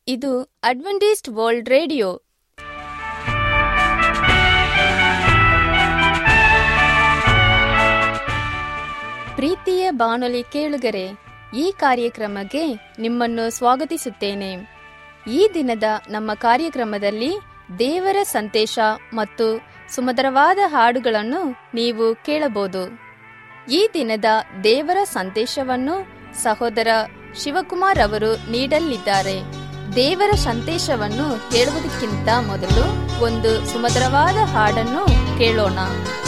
ಇದು Adventist world radio ಪ್ರೀತಿಯ ಬಾನುಲಿ ಕೇಳುಗರೆ ಈ ಕಾರ್ಯಕ್ರಮಕ್ಕೆ ನಿಮ್ಮನ್ನು ಸ್ವಾಗತಿಸುತ್ತೇನೆ ಈ ದಿನದ ನಮ್ಮ ಕಾರ್ಯಕ್ರಮದಲ್ಲಿ ದೇವರ ಸಂದೇಶ ಮತ್ತು ಸುಮಧುರವಾದ ಹಾಡುಗಳನ್ನು ನೀವು ಕೇಳಬಹುದು ಈ ದಿನದ ದೇವರ ಸಂದೇಶವನ್ನು ಸಹೋದರ ಶಿವಕುಮಾರ್ ಅವರು ನೀಡಲಿದ್ದಾರೆ ದೇವರ ಸಂದೇಶವನ್ನು ಕೇಳುವುದಕ್ಕಿಂತ ಮೊದಲು ಒಂದು ಸುಮಧುರವಾದ ಹಾಡನ್ನು ಕೇಳೋಣ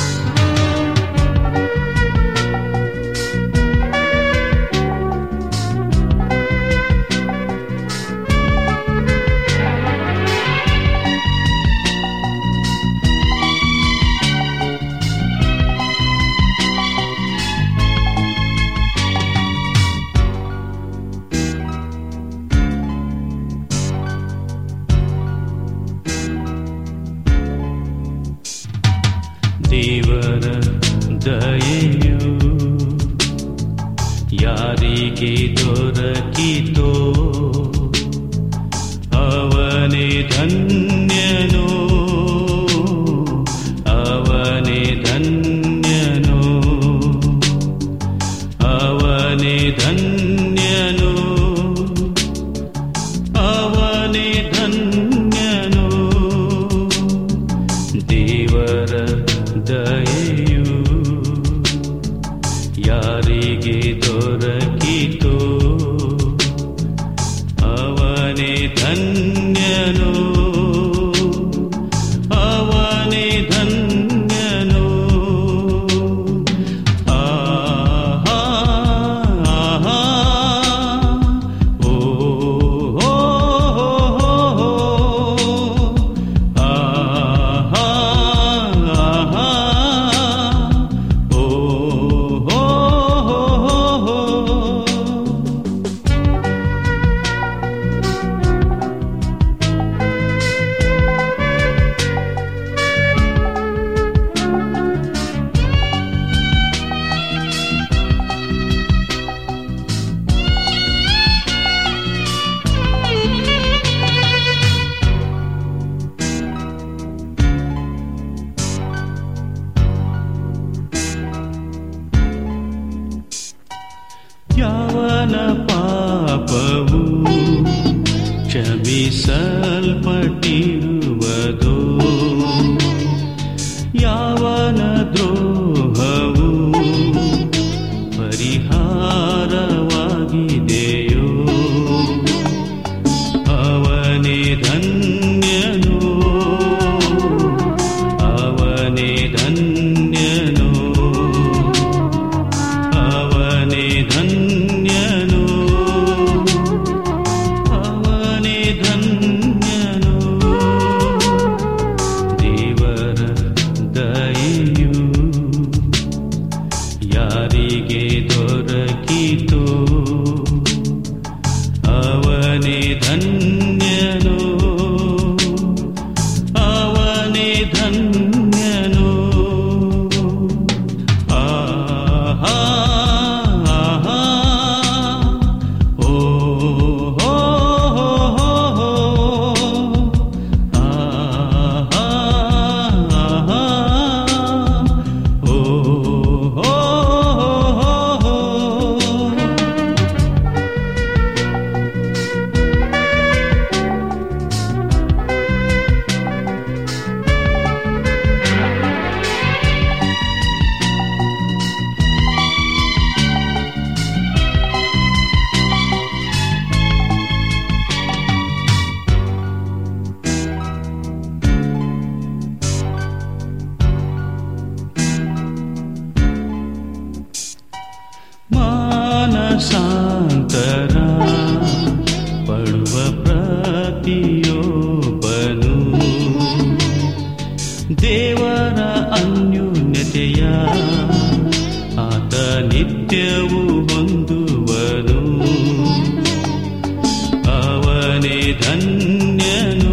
ದೇವರ ದಯೆಯು ಯಾರಿಗೆ ದೊರಕಿತೋ ಅವನೇ ಧನ್ಯನು ಅವನೇ ಧನ್ಯನು ಅವನೇ ಧನ್ಯನು ಅವನೇ ಧನ್ಯನು ದೇವರ ದಯೆಯು ಯಾರಿಗೆ ದೊರಕಿತೋ ಅವನೇ ಧನ್ಯನು ಅವನೇ ಧನ್ಯನು ಆಹಾ ಆಹಾ ಓ ಹೋ ಹೋ ಹೋ ಆಹಾ ಆಹಾ ಓ ಹೋ ಹೋ ಹೋ ಯಾವನ ಪಾಪವು ಕ್ಷಮಿಸಲ್ಪಟ್ಟಿರುವುದೋ ಯಾವನ ದ್ರೋಹವು ಪರಿಹಾರವಾಗಿದೆಯೋ ಅವನೇ ಧನ್ಯನು ಅವನೇ ಧನ್ಯನು ಅವನೇ ಧನ್ಯನು ಅವನೇ ಧನ್ಯನು ದೇವರ ದಯೆಯು ಯಾರಿಗೆ ದೊರಕಿತೋ ಅವನೇ ಧನ್ಯನು ಅವನೇ ಧನ್ಯನು ಆಹಾ ಆಹಾ ಓ ಹೋ ಹೋ ಹೋ ಆಹಾ ಆಹಾ ಓ ಹೋ ಹೋ ಹೋ ಮಾನಸಾಂತರ ಪಡುವ ಪ್ರತಿಯೊಬ್ಬನು ದೇವರ ಅನ್ಯೋನ್ಯತೆಯ ಆತ ನಿತ್ಯವೂ ಹೊಂದುವನು ಅವನೇ ಧನ್ಯನು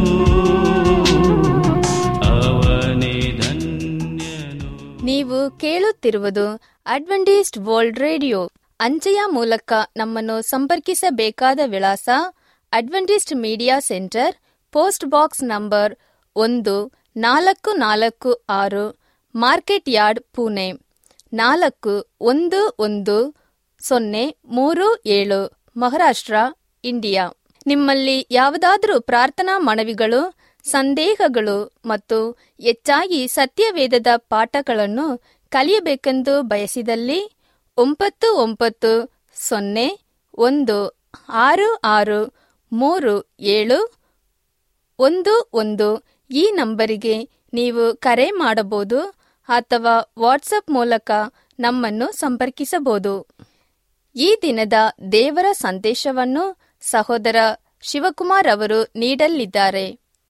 ಅವನೇ ಧನ್ಯನು ನೀವು ಕೇಳುತ್ತಿರುವುದು ಅಡ್ವೆಂಟಿಸ್ಟ್ ವರ್ಲ್ಡ್ ರೇಡಿಯೋ ಅಂಚೆಯ ಮೂಲಕ ನಮ್ಮನ್ನು ಸಂಪರ್ಕಿಸಬೇಕಾದ ವಿಳಾಸ Adventist media centre post box number ಒಂದು ನಾಲ್ಕು ನಾಲ್ಕು ಆರು ಮಾರ್ಕೆಟ್ ಯಾರ್ಡ್ ಪುಣೆ ನಾಲ್ಕು ಒಂದು ಒಂದು ಸೊನ್ನೆ ಮೂರು ಏಳು ಮಹಾರಾಷ್ಟ್ರ ಇಂಡಿಯಾ ನಿಮ್ಮಲ್ಲಿ ಯಾವುದಾದರೂ ಪ್ರಾರ್ಥನಾ ಮನವಿಗಳು ಸಂದೇಹಗಳು ಮತ್ತು ಹೆಚ್ಚಾಗಿ ಸತ್ಯವೇದದ ಪಾಠಗಳನ್ನು ಕಲಿಯಬೇಕೆಂದು ಬಯಸಿದಲ್ಲಿ ಒಂಬತ್ತು ಒಂಬತ್ತು ಸೊನ್ನೆ ಒಂದು ಆರು ಆರು ಮೂರು ಏಳು ಒಂದು ಒಂದು ಈ ನಂಬರಿಗೆ ನೀವು ಕರೆ ಮಾಡಬಹುದು ಅಥವಾ ವಾಟ್ಸಪ್ ಮೂಲಕ ನಮ್ಮನ್ನು ಸಂಪರ್ಕಿಸಬಹುದು ಈ ದಿನದ ದೇವರ ಸಂದೇಶವನ್ನು ಸಹೋದರ ಶಿವಕುಮಾರ್ ಅವರು ನೀಡಲಿದ್ದಾರೆ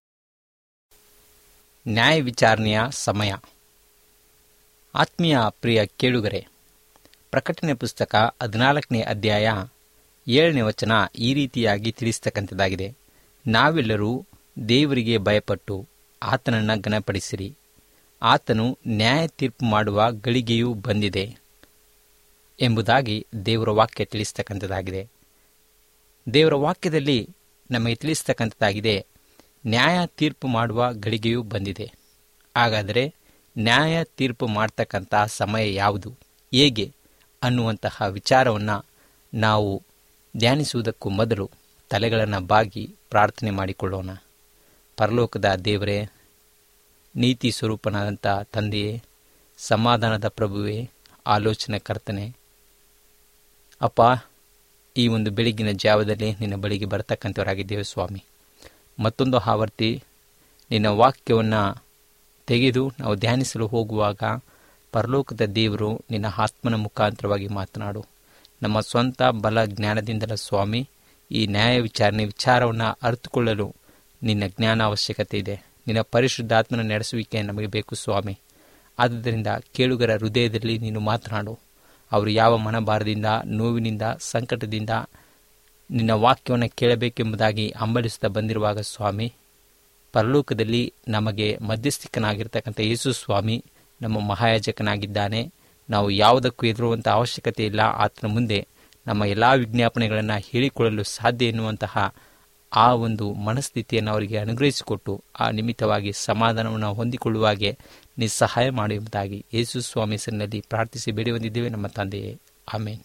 ನ್ಯಾಯ ವಿಚಾರಣೆಯ ಸಮಯ ಆತ್ಮೀಯ ಪ್ರಿಯ ಕೇಳುಗರೆ ಪ್ರಕಟಣೆ ಪುಸ್ತಕ ಹದಿನಾಲ್ಕನೇ ಅಧ್ಯಾಯ ಏಳನೇ ವಚನ ಈ ರೀತಿಯಾಗಿ ತಿಳಿಸ್ತಕ್ಕಂಥದ್ದಾಗಿದೆ ನಾವೆಲ್ಲರೂ ದೇವರಿಗೆ ಭಯಪಟ್ಟು ಆತನನ್ನು ಗಣಪಡಿಸಿರಿ ಆತನು ನ್ಯಾಯ ತೀರ್ಪು ಮಾಡುವ ಗಳಿಗೆಯೂ ಬಂದಿದೆ ಎಂಬುದಾಗಿ ದೇವರ ವಾಕ್ಯ ತಿಳಿಸ್ತಕ್ಕಂಥದ್ದಾಗಿದೆ ದೇವರ ವಾಕ್ಯದಲ್ಲಿ ನಮಗೆ ತಿಳಿಸ್ತಕ್ಕಂಥದ್ದಾಗಿದೆ ನ್ಯಾಯ ತೀರ್ಪು ಮಾಡುವ ಗಳಿಗೆಯೂ ಬಂದಿದೆ ಹಾಗಾದರೆ ನ್ಯಾಯ ತೀರ್ಪು ಮಾಡ್ತಕ್ಕಂತಹ ಸಮಯ ಯಾವುದು ಹೇಗೆ ಅನ್ನುವಂತಹ ವಿಚಾರವನ್ನು ನಾವು ಧ್ಯಾನಿಸುವುದಕ್ಕೂ ಮೊದಲು ತಲೆಗಳನ್ನು ಬಾಗಿ ಪ್ರಾರ್ಥನೆ ಮಾಡಿಕೊಳ್ಳೋಣ ಪರಲೋಕದ ದೇವರೇ ನೀತಿ ಸ್ವರೂಪನಾದಂಥ ತಂದೆಯೇ ಸಮಾಧಾನದ ಪ್ರಭುವೇ ಆಲೋಚನೆ ಕರ್ತನೆ ಅಪ್ಪ ಈ ಒಂದು ಬೆಳಗಿನ ಜಾವದಲ್ಲಿ ನಿನ್ನ ಬಳಿಗೆ ಬರತಕ್ಕಂಥವರಾಗಿದ್ದೇವೆ ಸ್ವಾಮಿ ಮತ್ತೊಂದು ಆವರ್ತಿ ನಿನ್ನ ವಾಕ್ಯವನ್ನು ತೆಗೆದು ನಾವು ಧ್ಯಾನಿಸಲು ಹೋಗುವಾಗ ಪರಲೋಕದ ದೇವರು ನಿನ್ನ ಆತ್ಮನ ಮುಖಾಂತರವಾಗಿ ಮಾತನಾಡು ನಮ್ಮ ಸ್ವಂತ ಬಲ ಜ್ಞಾನದಿಂದಲ ಸ್ವಾಮಿ ಈ ನ್ಯಾಯ ವಿಚಾರಣೆ ವಿಚಾರವನ್ನು ಅರಿತುಕೊಳ್ಳಲು ನಿನ್ನ ಜ್ಞಾನ ಅವಶ್ಯಕತೆ ಇದೆ ನಿನ್ನ ಪರಿಶುದ್ಧಾತ್ಮನ ನಡೆಸುವಿಕೆ ನಮಗೆ ಬೇಕು ಸ್ವಾಮಿ ಆದುದರಿಂದ ಕೇಳುಗರ ಹೃದಯದಲ್ಲಿ ನೀನು ಮಾತನಾಡು ಅವರು ಯಾವ ಮನಭಾರದಿಂದ ನೋವಿನಿಂದ ಸಂಕಟದಿಂದ ನಿನ್ನ ವಾಕ್ಯವನ್ನು ಕೇಳಬೇಕೆಂಬುದಾಗಿ ಹಂಬಲಿಸುತ್ತಾ ಬಂದಿರುವಾಗ ಸ್ವಾಮಿ ಪರಲೋಕದಲ್ಲಿ ನಮಗೆ ಮಧ್ಯಸ್ಥಿಕನಾಗಿರ್ತಕ್ಕಂಥ ಯೇಸು ಸ್ವಾಮಿ ನಮ್ಮ ಮಹಾಯಾಜಕನಾಗಿದ್ದಾನೆ ನಾವು ಯಾವುದಕ್ಕೂ ಎದುರುವಂಥ ಅವಶ್ಯಕತೆ ಇಲ್ಲ ಆತನ ಮುಂದೆ ನಮ್ಮ ಎಲ್ಲ ವಿಜ್ಞಾಪನೆಗಳನ್ನು ಹೇಳಿಕೊಳ್ಳಲು ಸಾಧ್ಯ ಎನ್ನುವಂತಹ ಆ ಒಂದು ಮನಸ್ಥಿತಿಯನ್ನು ಅವರಿಗೆ ಅನುಗ್ರಹಿಸಿಕೊಟ್ಟು ಆ ನಿಮಿತ್ತವಾಗಿ ಸಮಾಧಾನವನ್ನು ಹೊಂದಿಕೊಳ್ಳುವಾಗೆ ನೀ ಸಹಾಯ ಮಾಡುವುದಾಗಿ ಯೇಸು ಸ್ವಾಮಿ ಹೆಸರಿನಲ್ಲಿ ಪ್ರಾರ್ಥಿಸಿ ಬೇಡಿ ಹೊಂದಿದ್ದೇವೆ ನಮ್ಮ ತಂದೆಯೇ ಆಮೇನ್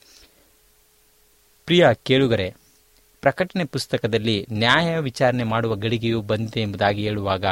ಪ್ರಿಯ ಕೇಳುಗರೆ ಪ್ರಕಟಣೆ ಪುಸ್ತಕದಲ್ಲಿ ನ್ಯಾಯ ವಿಚಾರಣೆ ಮಾಡುವ ಗಳಿಗೆಯು ಬಂದಿದೆ ಎಂಬುದಾಗಿ ಹೇಳುವಾಗ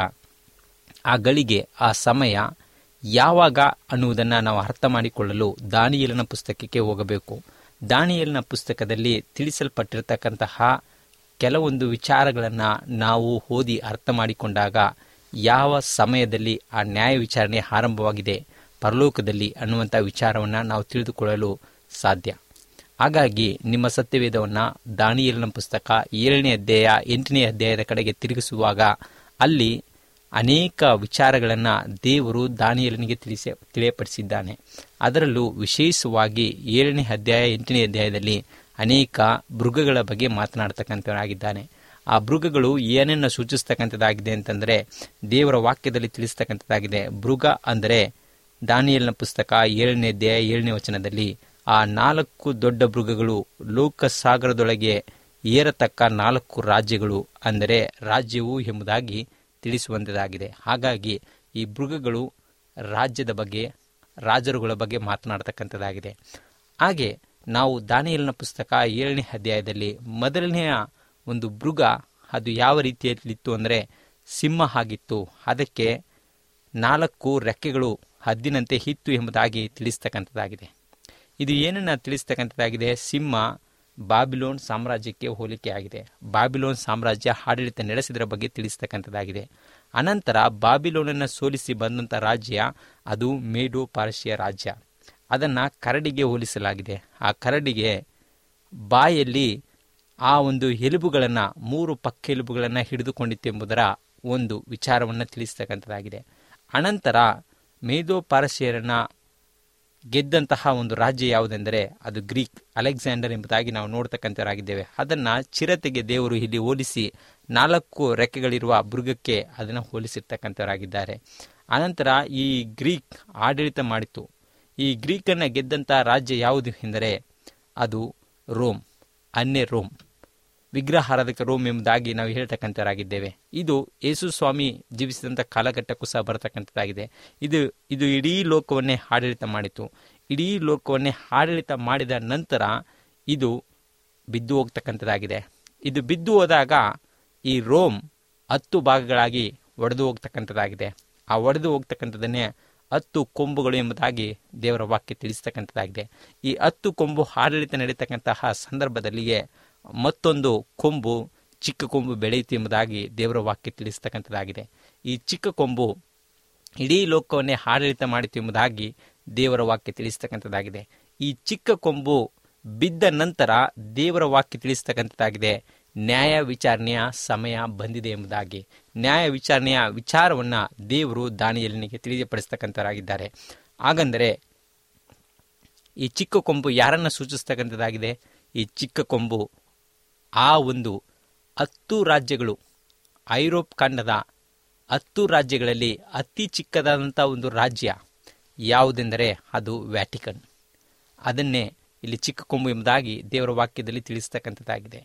ಆ ಗಳಿಗೆ ಆ ಸಮಯ ಯಾವಾಗ ಅನ್ನುವುದನ್ನು ನಾವು ಅರ್ಥ ಮಾಡಿಕೊಳ್ಳಲು ದಾನಿಯಲನ ಪುಸ್ತಕಕ್ಕೆ ಹೋಗಬೇಕು ದಾನಿಯಲನ ಪುಸ್ತಕದಲ್ಲಿ ತಿಳಿಸಲ್ಪಟ್ಟಿರತಕ್ಕಂತಹ ಕೆಲವೊಂದು ವಿಚಾರಗಳನ್ನು ನಾವು ಓದಿ ಅರ್ಥ ಮಾಡಿಕೊಂಡಾಗ ಯಾವ ಸಮಯದಲ್ಲಿ ಆ ನ್ಯಾಯ ವಿಚಾರಣೆ ಆರಂಭವಾಗಿದೆ ಪರಲೋಕದಲ್ಲಿ ಅನ್ನುವಂಥ ವಿಚಾರವನ್ನು ನಾವು ತಿಳಿದುಕೊಳ್ಳಲು ಸಾಧ್ಯ ಹಾಗಾಗಿ ನಿಮ್ಮ ಸತ್ಯವೇದವನ್ನು ದಾನಿಯಲಿನ ಪುಸ್ತಕ ಏಳನೇ ಅಧ್ಯಾಯ ಎಂಟನೇ ಅಧ್ಯಾಯದ ಕಡೆಗೆ ತಿರುಗಿಸುವಾಗ ಅಲ್ಲಿ ಅನೇಕ ವಿಚಾರಗಳನ್ನು ದೇವರು ದಾನಿಯಲನಿಗೆ ತಿಳಿಸಿ ತಿಳಿಯಪಡಿಸಿದ್ದಾನೆ ಅದರಲ್ಲೂ ವಿಶೇಷವಾಗಿ ಏಳನೇ ಅಧ್ಯಾಯ ಎಂಟನೇ ಅಧ್ಯಾಯದಲ್ಲಿ ಅನೇಕ ಮೃಗಗಳ ಬಗ್ಗೆ ಮಾತನಾಡ್ತಕ್ಕಂಥವರಾಗಿದ್ದಾನೆ ಆ ಮೃಗಗಳು ಏನನ್ನು ಸೂಚಿಸ್ತಕ್ಕಂಥದ್ದಾಗಿದೆ ಅಂತಂದರೆ ದೇವರ ವಾಕ್ಯದಲ್ಲಿ ತಿಳಿಸ್ತಕ್ಕಂಥದ್ದಾಗಿದೆ ಮೃಗ ಅಂದರೆ ದಾನಿಯಲ್ನ ಪುಸ್ತಕ ಏಳನೇ ಅಧ್ಯಾಯ ಏಳನೇ ವಚನದಲ್ಲಿ ಆ ನಾಲ್ಕು ದೊಡ್ಡ ಮೃಗಗಳು ಲೋಕಸಾಗರದೊಳಗೆ ಏರತಕ್ಕ ನಾಲ್ಕು ರಾಜ್ಯಗಳು ಅಂದರೆ ರಾಜ್ಯವು ಎಂಬುದಾಗಿ ತಿಳಿಸುವಂಥದ್ದಾಗಿದೆ ಹಾಗಾಗಿ ಈ ಮೃಗಗಳು ರಾಜ್ಯದ ಬಗ್ಗೆ ರಾಜರುಗಳ ಬಗ್ಗೆ ಮಾತನಾಡ್ತಕ್ಕಂಥದ್ದಾಗಿದೆ ಹಾಗೆ ನಾವು ದಾನಿಯಲ್ನ ಪುಸ್ತಕ ಏಳನೇ ಅಧ್ಯಾಯದಲ್ಲಿ ಮೊದಲನೆಯ ಒಂದು ಮೃಗ ಅದು ಯಾವ ರೀತಿಯಲ್ಲಿತ್ತು ಅಂದರೆ ಸಿಂಹ ಆಗಿತ್ತು ಅದಕ್ಕೆ ನಾಲ್ಕು ರೆಕ್ಕೆಗಳು ಹದ್ದಿನಂತೆ ಇತ್ತು ಎಂಬುದಾಗಿ ತಿಳಿಸ್ತಕ್ಕಂಥದ್ದಾಗಿದೆ ಇದು ಏನನ್ನು ತಿಳಿಸ್ತಕ್ಕಂಥದ್ದಾಗಿದೆ ಸಿಂಹ ಬಾಬಿಲೋನ್ ಸಾಮ್ರಾಜ್ಯಕ್ಕೆ ಹೋಲಿಕೆಯಾಗಿದೆ ಬಾಬಿಲೋನ್ ಸಾಮ್ರಾಜ್ಯ ಆಡಳಿತ ನಡೆಸಿದರ ಬಗ್ಗೆ ತಿಳಿಸ್ತಕ್ಕಂಥದ್ದಾಗಿದೆ ಅನಂತರ ಬಾಬಿಲೋನನ್ನು ಸೋಲಿಸಿ ಬಂದಂಥ ರಾಜ್ಯ ಅದು ಮೇಡೋ ಪಾರ್ಶಿಯ ರಾಜ್ಯ ಅದನ್ನು ಕರಡಿಗೆ ಹೋಲಿಸಲಾಗಿದೆ ಆ ಕರಡಿಗೆ ಬಾಯಲ್ಲಿ ಆ ಒಂದು ಎಲುಬುಗಳನ್ನು ಮೂರು ಪಕ್ಕ ಎಲುಬುಗಳನ್ನು ಹಿಡಿದುಕೊಂಡಿತ್ತೆಂಬುದರ ಒಂದು ವಿಚಾರವನ್ನು ತಿಳಿಸ್ತಕ್ಕಂಥದ್ದಾಗಿದೆ ಅನಂತರ ಮೇದೋ ಪಾರಸಿಯರನ್ನು ಗೆದ್ದಂತಹ ಒಂದು ರಾಜ್ಯ ಯಾವುದೆಂದರೆ ಅದು ಗ್ರೀಕ್ ಅಲೆಕ್ಸಾಂಡರ್ ಎಂಬುದಾಗಿ ನಾವು ನೋಡ್ತಕ್ಕಂಥವರಾಗಿದ್ದೇವೆ ಅದನ್ನು ಚಿರತೆಗೆ ದೇವರು ಇಲ್ಲಿ ಹೋಲಿಸಿ ನಾಲ್ಕು ರೆಕ್ಕೆಗಳಿರುವ ಮೃಗಕ್ಕೆ ಅದನ್ನು ಹೋಲಿಸಿರ್ತಕ್ಕಂಥವರಾಗಿದ್ದಾರೆ ಅನಂತರ ಈ ಗ್ರೀಕ್ ಆಡಳಿತ ಮಾಡಿತು ಈ ಗ್ರೀಕನ್ನು ಗೆದ್ದಂಥ ರಾಜ್ಯ ಯಾವುದು ಎಂದರೆ ಅದು ರೋಮ್ ಅನ್ನೆ ರೋಮ್ ವಿಗ್ರಹಾರಾಧಕರು ಎಂಬುದಾಗಿ ನಾವು ಹೇಳ್ತಕ್ಕಂಥವರಾಗಿದ್ದೇವೆ ಇದು ಯೇಸು ಸ್ವಾಮಿ ಜೀವಿಸಿದಂಥ ಕಾಲಘಟ್ಟಕ್ಕೂ ಸಹ ಬರತಕ್ಕಂಥದ್ದಾಗಿದೆ ಇದು ಇದು ಇಡೀ ಲೋಕವನ್ನೇ ಆಡಳಿತ ಮಾಡಿತು ಇಡೀ ಲೋಕವನ್ನೇ ಆಡಳಿತ ಮಾಡಿದ ನಂತರ ಇದು ಬಿದ್ದು ಹೋಗ್ತಕ್ಕಂಥದ್ದಾಗಿದೆ ಇದು ಬಿದ್ದು ಹೋದಾಗ ಈ ರೋಮ್ ಹತ್ತು ಭಾಗಗಳಾಗಿ ಒಡೆದು ಹೋಗ್ತಕ್ಕಂಥದ್ದಾಗಿದೆ ಆ ಒಡೆದು ಹೋಗ್ತಕ್ಕಂಥದ್ದನ್ನೇ ಹತ್ತು ಕೊಂಬುಗಳು ಎಂಬುದಾಗಿ ದೇವರ ವಾಕ್ಯ ತಿಳಿಸ್ತಕ್ಕಂಥದ್ದಾಗಿದೆ ಈ ಹತ್ತು ಕೊಂಬು ಆಡಳಿತ ನಡೀತಕ್ಕಂತಹ ಸಂದರ್ಭದಲ್ಲಿಯೇ ಮತ್ತೊಂದು ಕೊಂಬು ಚಿಕ್ಕ ಕೊಂಬು ಬೆಳೆಯಿತು ಎಂಬುದಾಗಿ ದೇವರ ವಾಕ್ಯ ತಿಳಿಸ್ತಕ್ಕಂಥದ್ದಾಗಿದೆ ಈ ಚಿಕ್ಕ ಕೊಂಬು ಇಡೀ ಲೋಕವನ್ನೇ ಆಡಳಿತ ಮಾಡಿತು ಎಂಬುದಾಗಿ ದೇವರ ವಾಕ್ಯ ತಿಳಿಸ್ತಕ್ಕಂಥದ್ದಾಗಿದೆ ಈ ಚಿಕ್ಕ ಕೊಂಬು ಬಿದ್ದ ನಂತರ ದೇವರ ವಾಕ್ಯ ತಿಳಿಸ್ತಕ್ಕಂಥದ್ದಾಗಿದೆ ನ್ಯಾಯ ವಿಚಾರಣೆಯ ಸಮಯ ಬಂದಿದೆ ಎಂಬುದಾಗಿ ನ್ಯಾಯ ವಿಚಾರಣೆಯ ವಿಚಾರವನ್ನ ದೇವರು ದಾನಿಯಲ್ಲಿನಿಗೆ ತಿಳಿಯಪಡಿಸ್ತಕ್ಕಂಥವರಾಗಿದ್ದಾರೆ ಹಾಗಂದರೆ ಈ ಚಿಕ್ಕ ಕೊಂಬು ಯಾರನ್ನ ಸೂಚಿಸ್ತಕ್ಕಂಥದ್ದಾಗಿದೆ ಈ ಚಿಕ್ಕ ಕೊಂಬು ಆ ಒಂದು ಹತ್ತು ರಾಜ್ಯಗಳು ಐರೋಪ್ ಖಂಡದ ಹತ್ತು ರಾಜ್ಯಗಳಲ್ಲಿ ಅತಿ ಚಿಕ್ಕದಾದಂಥ ಒಂದು ರಾಜ್ಯ ಯಾವುದೆಂದರೆ ಅದು ವ್ಯಾಟಿಕನ್ ಅದನ್ನೇ ಇಲ್ಲಿ ಚಿಕ್ಕ ಕೊಂಬು ಎಂಬುದಾಗಿ ದೇವರ ವಾಕ್ಯದಲ್ಲಿ ತಿಳಿಸ್ತಕ್ಕಂಥದ್ದಾಗಿದೆ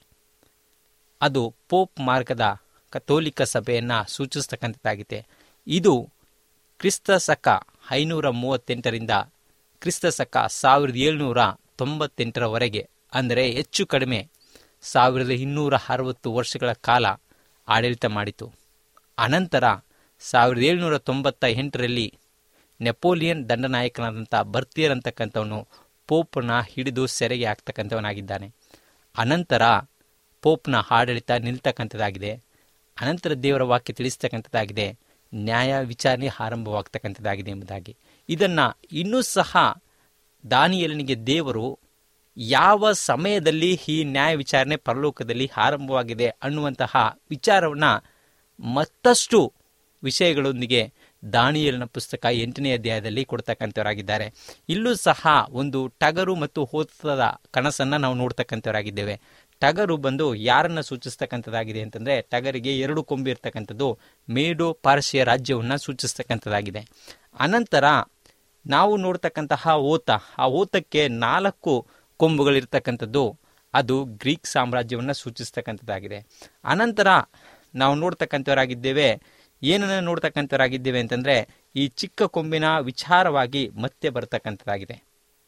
ಅದು ಪೋಪ್ ಮಾರ್ಗದ ಕಥೋಲಿಕ ಸಭೆಯನ್ನು ಸೂಚಿಸ್ತಕ್ಕಂಥದ್ದಾಗಿದೆ ಇದು ಕ್ರಿಸ್ತ ಶಕ ಐನೂರ ಮೂವತ್ತೆಂಟರಿಂದ ಕ್ರಿಸ್ತ ಶಕ ಸಾವಿರದ ಏಳುನೂರ ತೊಂಬತ್ತೆಂಟರವರೆಗೆ ಅಂದರೆ ಹೆಚ್ಚು ಕಡಿಮೆ ಸಾವಿರದ ಇನ್ನೂರ ಅರವತ್ತು ವರ್ಷಗಳ ಕಾಲ ಆಡಳಿತ ಮಾಡಿತು ಅನಂತರ ಸಾವಿರದ ಏಳುನೂರ ತೊಂಬತ್ತ ಎಂಟರಲ್ಲಿ ನೆಪೋಲಿಯನ್ ದಂಡನಾಯಕನಾದಂಥ ಬರ್ತಿಯರ್ ಅಂತಕ್ಕಂಥವನು ಪೋಪ್ನ ಹಿಡಿದು ಸೆರೆಗೆ ಹಾಕ್ತಕ್ಕಂಥವನಾಗಿದ್ದಾನೆ ಅನಂತರ ಪೋಪ್ನ ಆಡಳಿತ ನಿಲ್ತಕ್ಕಂಥದ್ದಾಗಿದೆ ಅನಂತರ ದೇವರ ವಾಕ್ಯ ತಿಳಿಸ್ತಕ್ಕಂಥದ್ದಾಗಿದೆ ನ್ಯಾಯ ವಿಚಾರಣೆ ಆರಂಭವಾಗ್ತಕ್ಕಂಥದ್ದಾಗಿದೆ ಎಂಬುದಾಗಿ ಇದನ್ನ ಇನ್ನೂ ಸಹ ದಾನಿಯಲನಿಗೆ ದೇವರು ಯಾವ ಸಮಯದಲ್ಲಿ ಈ ನ್ಯಾಯ ವಿಚಾರಣೆ ಪರಲೋಕದಲ್ಲಿ ಆರಂಭವಾಗಿದೆ ಅನ್ನುವಂತಹ ವಿಚಾರವನ್ನ ಮತ್ತಷ್ಟು ವಿಷಯಗಳೊಂದಿಗೆ ದಾನಿಯಲಿನ ಪುಸ್ತಕ ಎಂಟನೇ ಅಧ್ಯಾಯದಲ್ಲಿ ಕೊಡ್ತಕ್ಕಂಥವರಾಗಿದ್ದಾರೆ ಇಲ್ಲೂ ಸಹ ಒಂದು ಟಗರು ಮತ್ತು ಹೋತದ ಕನಸನ್ನ ನಾವು ನೋಡ್ತಕ್ಕಂಥವರಾಗಿದ್ದೇವೆ ಟಗರು ಬಂದು ಯಾರನ್ನ ಸೂಚಿಸ್ತಕ್ಕಂಥದ್ದಾಗಿದೆ ಅಂತಂದ್ರೆ ಟಗರಿಗೆ ಎರಡು ಕೊಂಬು ಇರ್ತಕ್ಕಂಥದ್ದು ಮೇಡೋ ಪಾರ್ಶಿಯ ರಾಜ್ಯವನ್ನ ಸೂಚಿಸ್ತಕ್ಕಂಥದ್ದಾಗಿದೆ ಅನಂತರ ನಾವು ನೋಡ್ತಕ್ಕಂತಹ ಓತ ಆ ಓತಕ್ಕೆ ನಾಲ್ಕು ಕೊಂಬುಗಳಿರ್ತಕ್ಕಂಥದ್ದು ಅದು ಗ್ರೀಕ್ ಸಾಮ್ರಾಜ್ಯವನ್ನು ಸೂಚಿಸ್ತಕ್ಕಂಥದ್ದಾಗಿದೆ ಅನಂತರ ನಾವು ನೋಡ್ತಕ್ಕಂಥವರಾಗಿದ್ದೇವೆ ಏನನ್ನ ನೋಡ್ತಕ್ಕಂಥವರಾಗಿದ್ದೇವೆ ಅಂತಂದ್ರೆ ಈ ಚಿಕ್ಕ ಕೊಂಬಿನ ವಿಚಾರವಾಗಿ ಮತ್ತೆ ಬರ್ತಕ್ಕಂಥದ್ದಾಗಿದೆ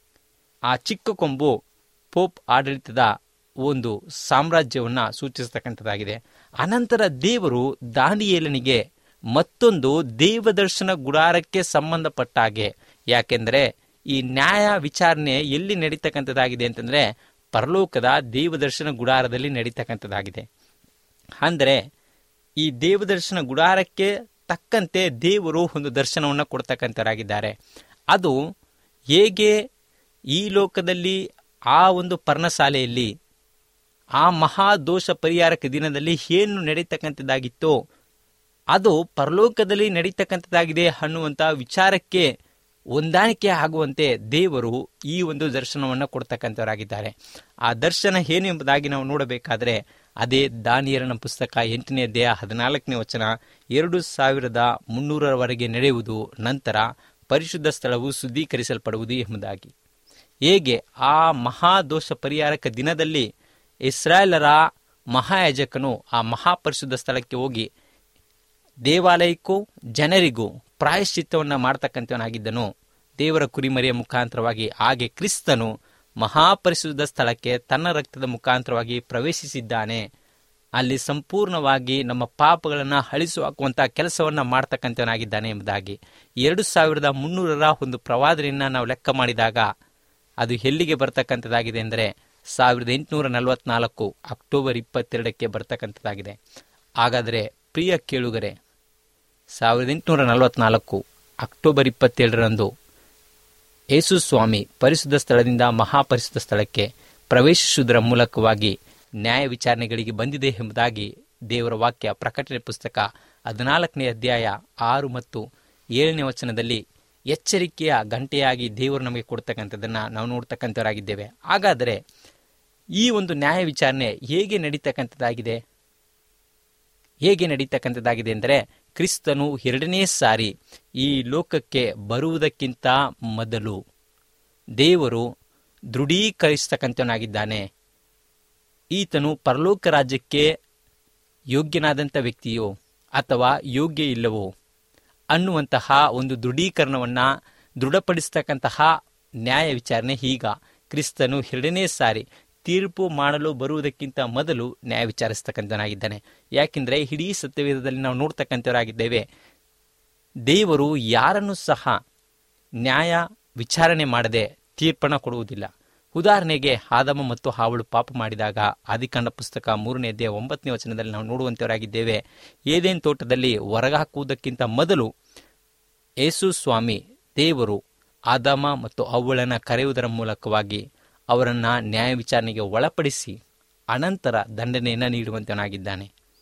ಆ ಚಿಕ್ಕ ಕೊಂಬು ಪೋಪ್ ಆಡಳಿತದ ಒಂದು ಸಾಮ್ರಾಜ್ಯವನ್ನ ಸೂಚಿಸ್ತಕ್ಕಂಥದ್ದಾಗಿದೆ ಅನಂತರ ದೇವರು ದಾನಿಯೇಲನಿಗೆ ಮತ್ತೊಂದು ದೇವದರ್ಶನ ಗುಡಾರಕ್ಕೆ ಸಂಬಂಧಪಟ್ಟ ಹಾಗೆ ಯಾಕೆಂದ್ರೆ ಈ ನ್ಯಾಯ ವಿಚಾರಣೆ ಎಲ್ಲಿ ನಡೀತಕ್ಕಂಥದ್ದಾಗಿದೆ ಅಂತಂದ್ರೆ ಪರಲೋಕದ ದೇವದರ್ಶನ ಗುಡಾರದಲ್ಲಿ ನಡೀತಕ್ಕಂಥದ್ದಾಗಿದೆ ಅಂದರೆ ಈ ದೇವದರ್ಶನ ಗುಡಾರಕ್ಕೆ ತಕ್ಕಂತೆ ದೇವರು ಒಂದು ದರ್ಶನವನ್ನು ಕೊಡ್ತಕ್ಕಂಥವರಾಗಿದ್ದಾರೆ ಅದು ಹೇಗೆ ಈ ಲೋಕದಲ್ಲಿ ಆ ಒಂದು ಪರ್ಣಶಾಲೆಯಲ್ಲಿ ಆ ಮಹಾದೋಷ ಪರಿಹಾರಕ ದಿನದಲ್ಲಿ ಏನು ನಡೀತಕ್ಕಂಥದ್ದಾಗಿತ್ತೋ ಅದು ಪರಲೋಕದಲ್ಲಿ ನಡೀತಕ್ಕಂಥದ್ದಾಗಿದೆ ಅನ್ನುವಂಥ ವಿಚಾರಕ್ಕೆ ಹೊಂದಾಣಿಕೆ ಆಗುವಂತೆ ದೇವರು ಈ ಒಂದು ದರ್ಶನವನ್ನು ಕೊಡ್ತಕ್ಕಂಥವರಾಗಿದ್ದಾರೆ ಆ ದರ್ಶನ ಏನು ಎಂಬುದಾಗಿ ನಾವು ನೋಡಬೇಕಾದ್ರೆ ಅದೇ ದಾನಿಯರನ ಪುಸ್ತಕ ಎಂಟನೇ ಅಧ್ಯಾಯ ಹದಿನಾಲ್ಕನೇ ವಚನ ಎರಡು ಸಾವಿರದ ಮುನ್ನೂರರವರೆಗೆ ನಡೆಯುವುದು ನಂತರ ಪರಿಶುದ್ಧ ಸ್ಥಳವು ಶುದ್ಧೀಕರಿಸಲ್ಪಡುವುದು ಎಂಬುದಾಗಿ ಹೇಗೆ ಆ ಮಹಾದೋಷ ಪರಿಹಾರಕ ದಿನದಲ್ಲಿ ಇಸ್ರಾಯೇಲರ ಮಹಾಯಾಜಕನು ಆ ಮಹಾಪರಿಶುದ್ಧ ಸ್ಥಳಕ್ಕೆ ಹೋಗಿ ದೇವಾಲಯಕ್ಕೂ ಜನರಿಗೂ ಪ್ರಾಯಶ್ಚಿತ್ತವನ್ನು ಮಾಡ್ತಕ್ಕಂಥವನಾಗಿದ್ದನು ದೇವರ ಕುರಿಮರಿಯ ಮುಖಾಂತರವಾಗಿ ಹಾಗೆ ಕ್ರಿಸ್ತನು ಮಹಾಪರಿಶುದ್ಧ ಸ್ಥಳಕ್ಕೆ ತನ್ನ ರಕ್ತದ ಮುಖಾಂತರವಾಗಿ ಪ್ರವೇಶಿಸಿದ್ದಾನೆ ಅಲ್ಲಿ ಸಂಪೂರ್ಣವಾಗಿ ನಮ್ಮ ಪಾಪಗಳನ್ನು ಅಳಿಸು ಹಾಕುವಂತಹ ಕೆಲಸವನ್ನ ಮಾಡ್ತಕ್ಕಂಥವನಾಗಿದ್ದಾನೆ ಎಂಬುದಾಗಿ ಎರಡು ಸಾವಿರದ ಮುನ್ನೂರರ ಒಂದು ಪ್ರವಾದನೆಯನ್ನ ನಾವು ಲೆಕ್ಕ ಮಾಡಿದಾಗ ಅದು ಎಲ್ಲಿಗೆ ಬರ್ತಕ್ಕಂಥದ್ದಾಗಿದೆ ಅಂದರೆ ಸಾವಿರದ ಎಂಟುನೂರ ನಲವತ್ನಾಲ್ಕು ಅಕ್ಟೋಬರ್ ಇಪ್ಪತ್ತೆರಡಕ್ಕೆ ಬರ್ತಕ್ಕಂಥದ್ದಾಗಿದೆ ಹಾಗಾದರೆ ಪ್ರಿಯ ಕೇಳುಗರೆ ಸಾವಿರದ ಎಂಟುನೂರ ನಲವತ್ನಾಲ್ಕು ಅಕ್ಟೋಬರ್ ಇಪ್ಪತ್ತೇಳರಂದು ಯೇಸು ಸ್ವಾಮಿ ಪರಿಶುದ್ಧ ಸ್ಥಳದಿಂದ ಮಹಾಪರಿಶುದ್ಧ ಸ್ಥಳಕ್ಕೆ ಪ್ರವೇಶಿಸುವುದರ ಮೂಲಕವಾಗಿ ನ್ಯಾಯ ವಿಚಾರಣೆಗಳಿಗೆ ಬಂದಿದೆ ಎಂಬುದಾಗಿ ದೇವರ ವಾಕ್ಯ ಪ್ರಕಟಣೆ ಪುಸ್ತಕ ಹದಿನಾಲ್ಕನೇ ಅಧ್ಯಾಯ ಆರು ಮತ್ತು ಏಳನೇ ವಚನದಲ್ಲಿ ಎಚ್ಚರಿಕೆಯ ಗಂಟೆಯಾಗಿ ದೇವರು ನಮಗೆ ಕೊಡ್ತಕ್ಕಂಥದ್ದನ್ನು ನಾವು ನೋಡ್ತಕ್ಕಂಥವರಾಗಿದ್ದೇವೆ ಹಾಗಾದರೆ ಈ ಒಂದು ನ್ಯಾಯ ವಿಚಾರಣೆ ಹೇಗೆ ನಡೀತಕ್ಕಂಥದ್ದಾಗಿದೆ ಹೇಗೆ ನಡೀತಕ್ಕಂಥದ್ದಾಗಿದೆ ಅಂದರೆ ಕ್ರಿಸ್ತನು ಎರಡನೇ ಸಾರಿ ಈ ಲೋಕಕ್ಕೆ ಬರುವುದಕ್ಕಿಂತ ಮೊದಲು ದೇವರು ದೃಢೀಕರಿಸ್ತಕ್ಕಂಥವನಾಗಿದ್ದಾನೆ ಈತನು ಪರಲೋಕ ರಾಜ್ಯಕ್ಕೆ ಯೋಗ್ಯನಾದಂಥ ವ್ಯಕ್ತಿಯೋ ಅಥವಾ ಯೋಗ್ಯ ಇಲ್ಲವೋ ಅನ್ನುವಂತಹ ಒಂದು ದೃಢೀಕರಣವನ್ನು ದೃಢಪಡಿಸ್ತಕ್ಕಂತಹ ನ್ಯಾಯ ವಿಚಾರಣೆ ಈಗ ಕ್ರಿಸ್ತನು ಎರಡನೇ ಸಾರಿ ತೀರ್ಪು ಮಾಡಲು ಬರುವುದಕ್ಕಿಂತ ಮೊದಲು ನ್ಯಾಯ ವಿಚಾರಿಸ್ತಕ್ಕಂಥನಾಗಿದ್ದಾನೆ ಯಾಕೆಂದರೆ ಇಡೀ ಸತ್ಯವೇದದಲ್ಲಿ ನಾವು ನೋಡ್ತಕ್ಕಂಥವರಾಗಿದ್ದೇವೆ ದೇವರು ಯಾರನ್ನು ಸಹ ನ್ಯಾಯ ವಿಚಾರಣೆ ಮಾಡದೆ ತೀರ್ಪಣ ಕೊಡುವುದಿಲ್ಲ ಉದಾಹರಣೆಗೆ ಆದಮ ಮತ್ತು ಹಾವಳು ಪಾಪ ಮಾಡಿದಾಗ ಆದಿಕಾಂಡ ಪುಸ್ತಕ ಮೂರನೇ ಅಧ್ಯಾಯ ಒಂಬತ್ತನೇ ವಚನದಲ್ಲಿ ನಾವು ನೋಡುವಂತವರಾಗಿದ್ದೇವೆ ಏದೇನ್ ತೋಟದಲ್ಲಿ ಹೊರಗಾಕುವುದಕ್ಕಿಂತ ಮೊದಲು ಯೇಸು ಸ್ವಾಮಿ ದೇವರು ಆದಾಮ ಮತ್ತು ಅವಳನ್ನ ಕರೆಯುವುದರ ಮೂಲಕವಾಗಿ ಅವರನ್ನ ನ್ಯಾಯ ವಿಚಾರಣೆಗೆ ಒಳಪಡಿಸಿ ಅನಂತರ ದಂಡನೆಯನ್ನು ನೀಡುವಂತನಾಗಿದ್ದಾನೆ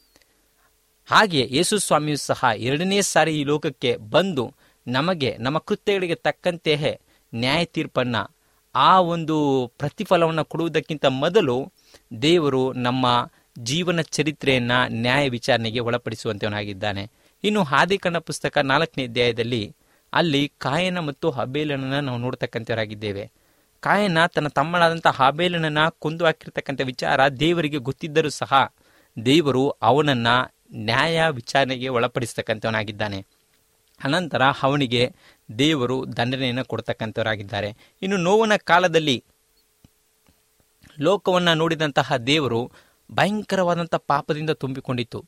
ಹಾಗೆ ಯೇಸು ಸ್ವಾಮಿಯು ಸಹ ಎರಡನೇ ಸಾರಿ ಈ ಲೋಕಕ್ಕೆ ಬಂದು ನಮಗೆ ನಮ್ಮ ಕೃತ್ಯಗಳಿಗೆ ತಕ್ಕಂತೆಯೇ ನ್ಯಾಯ ತೀರ್ಪನ್ನ ಆ ಒಂದು ಪ್ರತಿಫಲವನ್ನು ಕೊಡುವುದಕ್ಕಿಂತ ಮೊದಲು ದೇವರು ನಮ್ಮ ಜೀವನ ಚರಿತ್ರೆಯನ್ನ ನ್ಯಾಯ ವಿಚಾರಣೆಗೆ ಒಳಪಡಿಸುವಂತವನಾಗಿದ್ದಾನೆ ಇನ್ನು ಹಾದಿಕಣ್ಣ ಪುಸ್ತಕ ನಾಲ್ಕನೇ ಅಧ್ಯಾಯದಲ್ಲಿ ಅಲ್ಲಿ ಕಾಯನ ಮತ್ತು ಹಬೇಲನನ್ನ ನಾವು ನೋಡ್ತಕ್ಕಂಥವರಾಗಿದ್ದೇವೆ ಕಾಯನ ತನ್ನ ತಮ್ಮನಾದಂಥ ಹಾಬೇಲನನ್ನ ಕೊಂದು ಹಾಕಿರ್ತಕ್ಕಂಥ ವಿಚಾರ ದೇವರಿಗೆ ಗೊತ್ತಿದ್ದರೂ ಸಹ ದೇವರು ಅವನನ್ನ ನ್ಯಾಯ ವಿಚಾರಣೆಗೆ ಒಳಪಡಿಸ್ತಕ್ಕಂಥವನಾಗಿದ್ದಾನೆ ಅನಂತರ ಅವನಿಗೆ ದೇವರು ದಂಡನೆಯನ್ನು ಕೊಡ್ತಕ್ಕಂಥವರಾಗಿದ್ದಾರೆ ಇನ್ನು ನೋವನ ಕಾಲದಲ್ಲಿ ಲೋಕವನ್ನು ನೋಡಿದಂತಹ ದೇವರು ಭಯಂಕರವಾದಂಥ ಪಾಪದಿಂದ ತುಂಬಿಕೊಂಡಿತ್ತು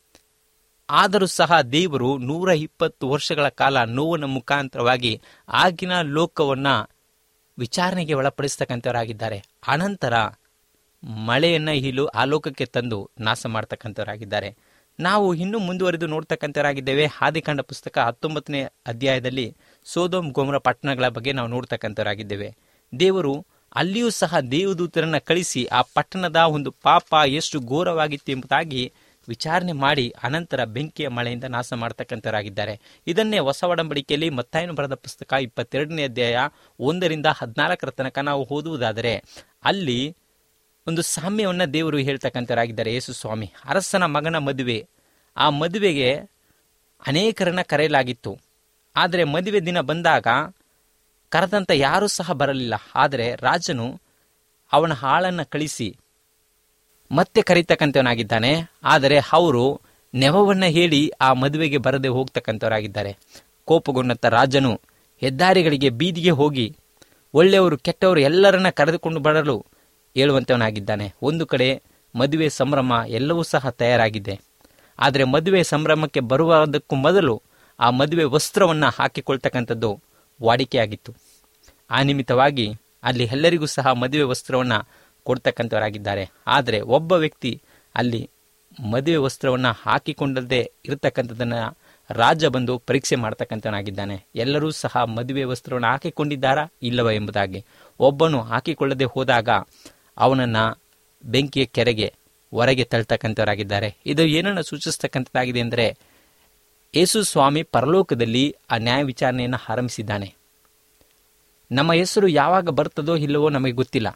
ಆದರೂ ಸಹ ದೇವರು ನೂರ ಇಪ್ಪತ್ತು ವರ್ಷಗಳ ಕಾಲ ನೋವನ ಮುಖಾಂತರವಾಗಿ ಆಗಿನ ಲೋಕವನ್ನ ವಿಚಾರಣೆಗೆ ಒಳಪಡಿಸ್ತಕ್ಕಂಥವರಾಗಿದ್ದಾರೆ ಅನಂತರ ಮಳೆಯನ್ನ ಇಲು ಆ ಲೋಕಕ್ಕೆ ತಂದು ನಾಶ ಮಾಡ್ತಕ್ಕಂಥವರಾಗಿದ್ದಾರೆ ನಾವು ಇನ್ನೂ ಮುಂದುವರೆದು ನೋಡ್ತಕ್ಕಂಥವರಾಗಿದ್ದೇವೆ ಆದಿಕಾಂಡ ಪುಸ್ತಕ ಹತ್ತೊಂಬತ್ತನೇ ಅಧ್ಯಾಯದಲ್ಲಿ ಸೋದೋಮ್ ಗೋಮ್ರ ಪಟ್ಟಣಗಳ ಬಗ್ಗೆ ನಾವು ನೋಡ್ತಕ್ಕಂಥವರಾಗಿದ್ದೇವೆ ದೇವರು ಅಲ್ಲಿಯೂ ಸಹ ದೇವದೂತರನ್ನ ಕಳಿಸಿ ಆ ಪಟ್ಟಣದ ಒಂದು ಪಾಪ ಎಷ್ಟು ಘೋರವಾಗಿತ್ತು ಎಂಬುದಾಗಿ ವಿಚಾರಣೆ ಮಾಡಿ ಅನಂತರ ಬೆಂಕಿಯ ಮಳೆಯಿಂದ ನಾಶ ಮಾಡ್ತಕ್ಕಂಥವರಾಗಿದ್ದಾರೆ ಇದನ್ನೇ ಹೊಸ ಒಡಂಬಡಿಕೆಯಲ್ಲಿ ಮತ್ತಾಯನು ಬರೆದ ಪುಸ್ತಕ ಇಪ್ಪತ್ತೆರಡನೇ ಅಧ್ಯಾಯ ಒಂದರಿಂದ ಹದಿನಾಲ್ಕರ ತನಕ ನಾವು ಓದುವುದಾದರೆ ಅಲ್ಲಿ ಒಂದು ಸಾಮ್ಯವನ್ನ ದೇವರು ಹೇಳ್ತಕ್ಕಂಥವರಾಗಿದ್ದಾರೆ ಯೇಸು ಸ್ವಾಮಿ ಅರಸನ ಮಗನ ಮದುವೆ ಆ ಮದುವೆಗೆ ಅನೇಕರನ್ನ ಕರೆಯಲಾಗಿತ್ತು ಆದರೆ ಮದುವೆ ದಿನ ಬಂದಾಗ ಕರೆದಂತ ಯಾರೂ ಸಹ ಬರಲಿಲ್ಲ ಆದರೆ ರಾಜನು ಅವನ ಹಾಳನ್ನ ಕಳಿಸಿ ಮತ್ತೆ ಕರೀತಕ್ಕಂಥವನಾಗಿದ್ದಾನೆ ಆದರೆ ಅವರು ನೆವವನ್ನ ಹೇಳಿ ಆ ಮದುವೆಗೆ ಬರದೆ ಹೋಗ್ತಕ್ಕಂಥವರಾಗಿದ್ದಾರೆ ಕೋಪಗೊಂಡಂತ ರಾಜನು ಹೆದ್ದಾರಿಗಳಿಗೆ ಬೀದಿಗೆ ಹೋಗಿ ಒಳ್ಳೆಯವರು ಕೆಟ್ಟವರು ಎಲ್ಲರನ್ನ ಕರೆದುಕೊಂಡು ಬರಲು ಹೇಳುವಂತವನಾಗಿದ್ದಾನೆ ಒಂದು ಕಡೆ ಮದುವೆ ಸಂಭ್ರಮ ಎಲ್ಲವೂ ಸಹ ತಯಾರಾಗಿದೆ ಆದರೆ ಮದುವೆ ಸಂಭ್ರಮಕ್ಕೆ ಬರುವುದಕ್ಕೂ ಮೊದಲು ಆ ಮದುವೆ ವಸ್ತ್ರವನ್ನು ಹಾಕಿಕೊಳ್ತಕ್ಕಂಥದ್ದು ವಾಡಿಕೆಯಾಗಿತ್ತು ಆ ನಿಮಿತ್ತವಾಗಿ ಅಲ್ಲಿ ಎಲ್ಲರಿಗೂ ಸಹ ಮದುವೆ ವಸ್ತ್ರವನ್ನು ಕೊಡ್ತಕ್ಕಂಥವರಾಗಿದ್ದಾರೆ ಆದರೆ ಒಬ್ಬ ವ್ಯಕ್ತಿ ಅಲ್ಲಿ ಮದುವೆ ವಸ್ತ್ರವನ್ನು ಹಾಕಿಕೊಂಡದ್ದೇ ಇರತಕ್ಕಂಥದ್ದನ್ನು ರಾಜ ಬಂದು ಪರೀಕ್ಷೆ ಮಾಡ್ತಕ್ಕಂಥವನಾಗಿದ್ದಾನೆ ಎಲ್ಲರೂ ಸಹ ಮದುವೆ ವಸ್ತ್ರವನ್ನು ಹಾಕಿಕೊಂಡಿದ್ದಾರಾ ಇಲ್ಲವ ಎಂಬುದಾಗಿ ಒಬ್ಬನು ಹಾಕಿಕೊಳ್ಳದೆ ಹೋದಾಗ ಅವನನ್ನ ಬೆಂಕಿಯ ಕೆರೆಗೆ ಹೊರಗೆ ತಳ್ತಕ್ಕಂಥವರಾಗಿದ್ದಾರೆ ಇದು ಏನನ್ನು ಸೂಚಿಸ್ತಕ್ಕಂಥದ್ದಾಗಿದೆ ಅಂದರೆ ಯೇಸು ಸ್ವಾಮಿ ಪರಲೋಕದಲ್ಲಿ ಆ ನ್ಯಾಯ ವಿಚಾರಣೆಯನ್ನು ಆರಂಭಿಸಿದ್ದಾನೆ ನಮ್ಮ ಹೆಸರು ಯಾವಾಗ ಬರ್ತದೋ ಇಲ್ಲವೋ ನಮಗೆ ಗೊತ್ತಿಲ್ಲ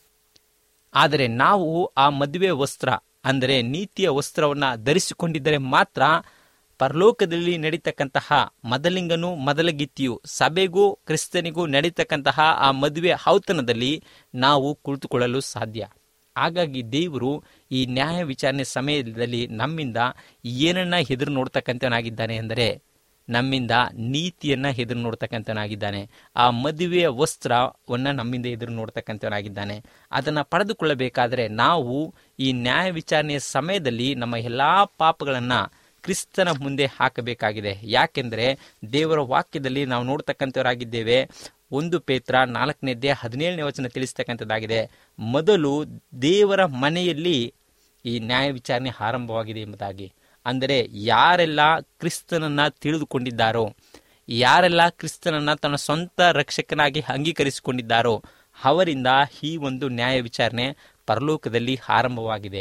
ಆದರೆ ನಾವು ಆ ಮದುವೆ ವಸ್ತ್ರ ಅಂದರೆ ನೀತಿಯ ವಸ್ತ್ರವನ್ನು ಧರಿಸಿಕೊಂಡಿದ್ದರೆ ಮಾತ್ರ ಪರಲೋಕದಲ್ಲಿ ನಡೀತಕ್ಕಂತಹ ಮೊದಲಿಂಗನು ಮೊದಲಗಿತ್ತಿಯು ಸಭೆಗೂ ಕ್ರಿಸ್ತನಿಗೂ ನಡೀತಕ್ಕಂತಹ ಆ ಮದುವೆ ಔತಣದಲ್ಲಿ ನಾವು ಕುಳಿತುಕೊಳ್ಳಲು ಸಾಧ್ಯ ಹಾಗಾಗಿ ದೇವರು ಈ ನ್ಯಾಯ ವಿಚಾರಣೆ ಸಮಯದಲ್ಲಿ ನಮ್ಮಿಂದ ಏನನ್ನ ಎದುರು ನೋಡ್ತಕ್ಕಂಥವನಾಗಿದ್ದಾನೆ ಎಂದರೆ ನಮ್ಮಿಂದ ನೀತಿಯನ್ನ ಎದುರು ನೋಡ್ತಕ್ಕಂಥವನಾಗಿದ್ದಾನೆ ಆ ಮದುವೆಯ ವಸ್ತ್ರವನ್ನ ನಮ್ಮಿಂದ ಎದುರು ನೋಡ್ತಕ್ಕಂಥವನಾಗಿದ್ದಾನೆ ಅದನ್ನು ಪಡೆದುಕೊಳ್ಳಬೇಕಾದರೆ ನಾವು ಈ ನ್ಯಾಯ ವಿಚಾರಣೆಯ ಸಮಯದಲ್ಲಿ ನಮ್ಮ ಎಲ್ಲಾ ಪಾಪಗಳನ್ನ ಕ್ರಿಸ್ತನ ಮುಂದೆ ಹಾಕಬೇಕಾಗಿದೆ ಯಾಕೆಂದರೆ ದೇವರ ವಾಕ್ಯದಲ್ಲಿ ನಾವು ನೋಡ್ತಕ್ಕಂಥವರಾಗಿದ್ದೇವೆ ಒಂದು ಪೇತ್ರ ನಾಲ್ಕನೇದೇ ಹದಿನೇಳನೇ ವಚನ ತಿಳಿಸ್ತಕ್ಕಂಥದ್ದಾಗಿದೆ ಮೊದಲು ದೇವರ ಮನೆಯಲ್ಲಿ ಈ ನ್ಯಾಯ ವಿಚಾರಣೆ ಆರಂಭವಾಗಿದೆ ಎಂಬುದಾಗಿ ಅಂದರೆ ಯಾರೆಲ್ಲ ಕ್ರಿಸ್ತನನ್ನ ತಿಳಿದುಕೊಂಡಿದ್ದಾರೋ ಯಾರೆಲ್ಲ ಕ್ರಿಸ್ತನನ್ನ ತನ್ನ ಸ್ವಂತ ರಕ್ಷಕನಾಗಿ ಅಂಗೀಕರಿಸಿಕೊಂಡಿದ್ದಾರೋ ಅವರಿಂದ ಈ ಒಂದು ನ್ಯಾಯ ವಿಚಾರಣೆ ಪರಲೋಕದಲ್ಲಿ ಆರಂಭವಾಗಿದೆ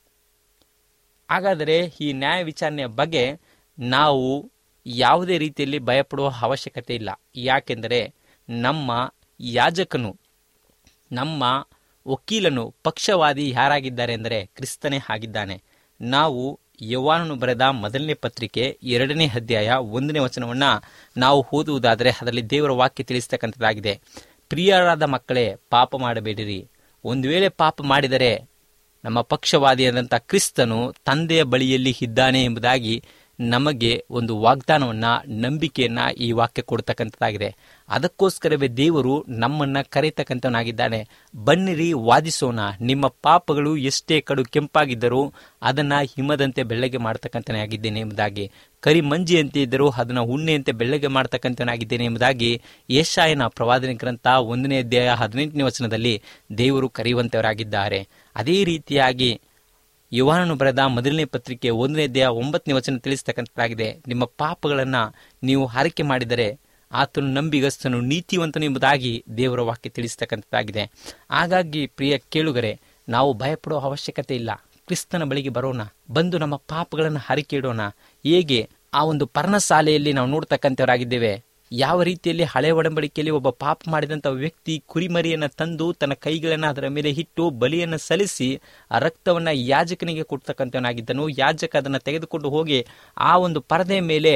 ಹಾಗಾದರೆ ಈ ನ್ಯಾಯ ವಿಚಾರಣೆಯ ಬಗ್ಗೆ ನಾವು ಯಾವುದೇ ರೀತಿಯಲ್ಲಿ ಭಯಪಡುವ ಅವಶ್ಯಕತೆ ಇಲ್ಲ ಯಾಕೆಂದರೆ ನಮ್ಮ ಯಾಜಕನು ನಮ್ಮ ವಕೀಲನು ಪಕ್ಷವಾದಿ ಯಾರಾಗಿದ್ದಾರೆ ಅಂದರೆ ಕ್ರಿಸ್ತನೇ ಆಗಿದ್ದಾನೆ ನಾವು ಯವಾನನು ಬರೆದ ಮೊದಲನೇ ಪತ್ರಿಕೆ ಎರಡನೇ ಅಧ್ಯಾಯ ಒಂದನೇ ವಚನವನ್ನ ನಾವು ಓದುವುದಾದರೆ ಅದರಲ್ಲಿ ದೇವರ ವಾಕ್ಯ ತಿಳಿಸ್ತಕ್ಕಂಥದ್ದಾಗಿದೆ ಪ್ರಿಯರಾದ ಮಕ್ಕಳೇ ಪಾಪ ಮಾಡಬೇಡಿರಿ ಒಂದು ವೇಳೆ ಪಾಪ ಮಾಡಿದರೆ ನಮ್ಮ ಪಕ್ಷವಾದಿಯಾದಂಥ ಕ್ರಿಸ್ತನು ತಂದೆಯ ಬಳಿಯಲ್ಲಿ ಇದ್ದಾನೆ ಎಂಬುದಾಗಿ ನಮಗೆ ಒಂದು ವಾಗ್ದಾನವನ್ನ ನಂಬಿಕೆಯನ್ನ ಈ ವಾಕ್ಯ ಕೊಡ್ತಕ್ಕಂಥದ್ದಾಗಿದೆ ಅದಕ್ಕೋಸ್ಕರವೇ ದೇವರು ನಮ್ಮನ್ನ ಕರೆಯತಕ್ಕಂಥವನಾಗಿದ್ದಾನೆ ಬನ್ನಿರಿ ವಾದಿಸೋಣ ನಿಮ್ಮ ಪಾಪಗಳು ಎಷ್ಟೇ ಕಡು ಕೆಂಪಾಗಿದ್ದರೂ ಅದನ್ನ ಹಿಮದಂತೆ ಬೆಳ್ಳಗೆ ಮಾಡ್ತಕ್ಕಂಥನೇ ಆಗಿದ್ದೇನೆ ಎಂಬುದಾಗಿ ಕರಿ ಮಂಜಿಯಂತೆ ಇದ್ದರೂ ಅದನ್ನ ಉಣ್ಣೆಯಂತೆ ಬೆಳ್ಳಗೆ ಮಾಡ್ತಕ್ಕಂಥನಾಗಿದ್ದೇನೆ ಎಂಬುದಾಗಿ ಯಶಾಯನ ಪ್ರವಾದನೆ ಗ್ರಂಥ ಒಂದನೇ ಅಧ್ಯಾಯ ಹದಿನೆಂಟನೇ ವಚನದಲ್ಲಿ ದೇವರು ಕರೆಯುವಂತವರಾಗಿದ್ದಾರೆ ಅದೇ ರೀತಿಯಾಗಿ ಯುವಾನನು ಬರೆದ ಮೊದಲನೇ ಪತ್ರಿಕೆ ಒಂದನೇ ಅಧ್ಯಾಯ ಒಂಬತ್ತನೇ ವಚನ ತಿಳಿಸ್ತಕ್ಕಂಥದ್ದಾಗಿದೆ ನಿಮ್ಮ ಪಾಪಗಳನ್ನ ನೀವು ಹಾರಿಕೆ ಮಾಡಿದರೆ ಆತನು ನಂಬಿಗಸ್ತನು ನೀತಿವಂತನು ಎಂಬುದಾಗಿ ದೇವರ ವಾಕ್ಯ ತಿಳಿಸ್ತಕ್ಕಂಥದ್ದಾಗಿದೆ ಹಾಗಾಗಿ ಪ್ರಿಯ ಕೇಳುಗರೆ ನಾವು ಭಯಪಡುವ ಅವಶ್ಯಕತೆ ಇಲ್ಲ ಕ್ರಿಸ್ತನ ಬಳಿಗೆ ಬರೋಣ ಬಂದು ನಮ್ಮ ಪಾಪಗಳನ್ನು ಹರಿಕೆ ಇಡೋಣ ಹೇಗೆ ಆ ಒಂದು ಪರ್ಣಶಾಲೆಯಲ್ಲಿ ನಾವು ನೋಡ್ತಕ್ಕಂಥವರಾಗಿದ್ದೇವೆ ಯಾವ ರೀತಿಯಲ್ಲಿ ಹಳೆ ಒಡಂಬಡಿಕೆಯಲ್ಲಿ ಒಬ್ಬ ಪಾಪ ಮಾಡಿದಂಥ ವ್ಯಕ್ತಿ ಕುರಿಮರಿಯನ್ನು ತಂದು ತನ್ನ ಕೈಗಳನ್ನು ಅದರ ಮೇಲೆ ಇಟ್ಟು ಬಲಿಯನ್ನು ಸಲ್ಲಿಸಿ ಆ ರಕ್ತವನ್ನ ಯಾಜಕನಿಗೆ ಕೊಡ್ತಕ್ಕಂಥವನಾಗಿದ್ದನು ಯಾಜಕ ಅದನ್ನು ತೆಗೆದುಕೊಂಡು ಹೋಗಿ ಆ ಒಂದು ಪರದೆಯ ಮೇಲೆ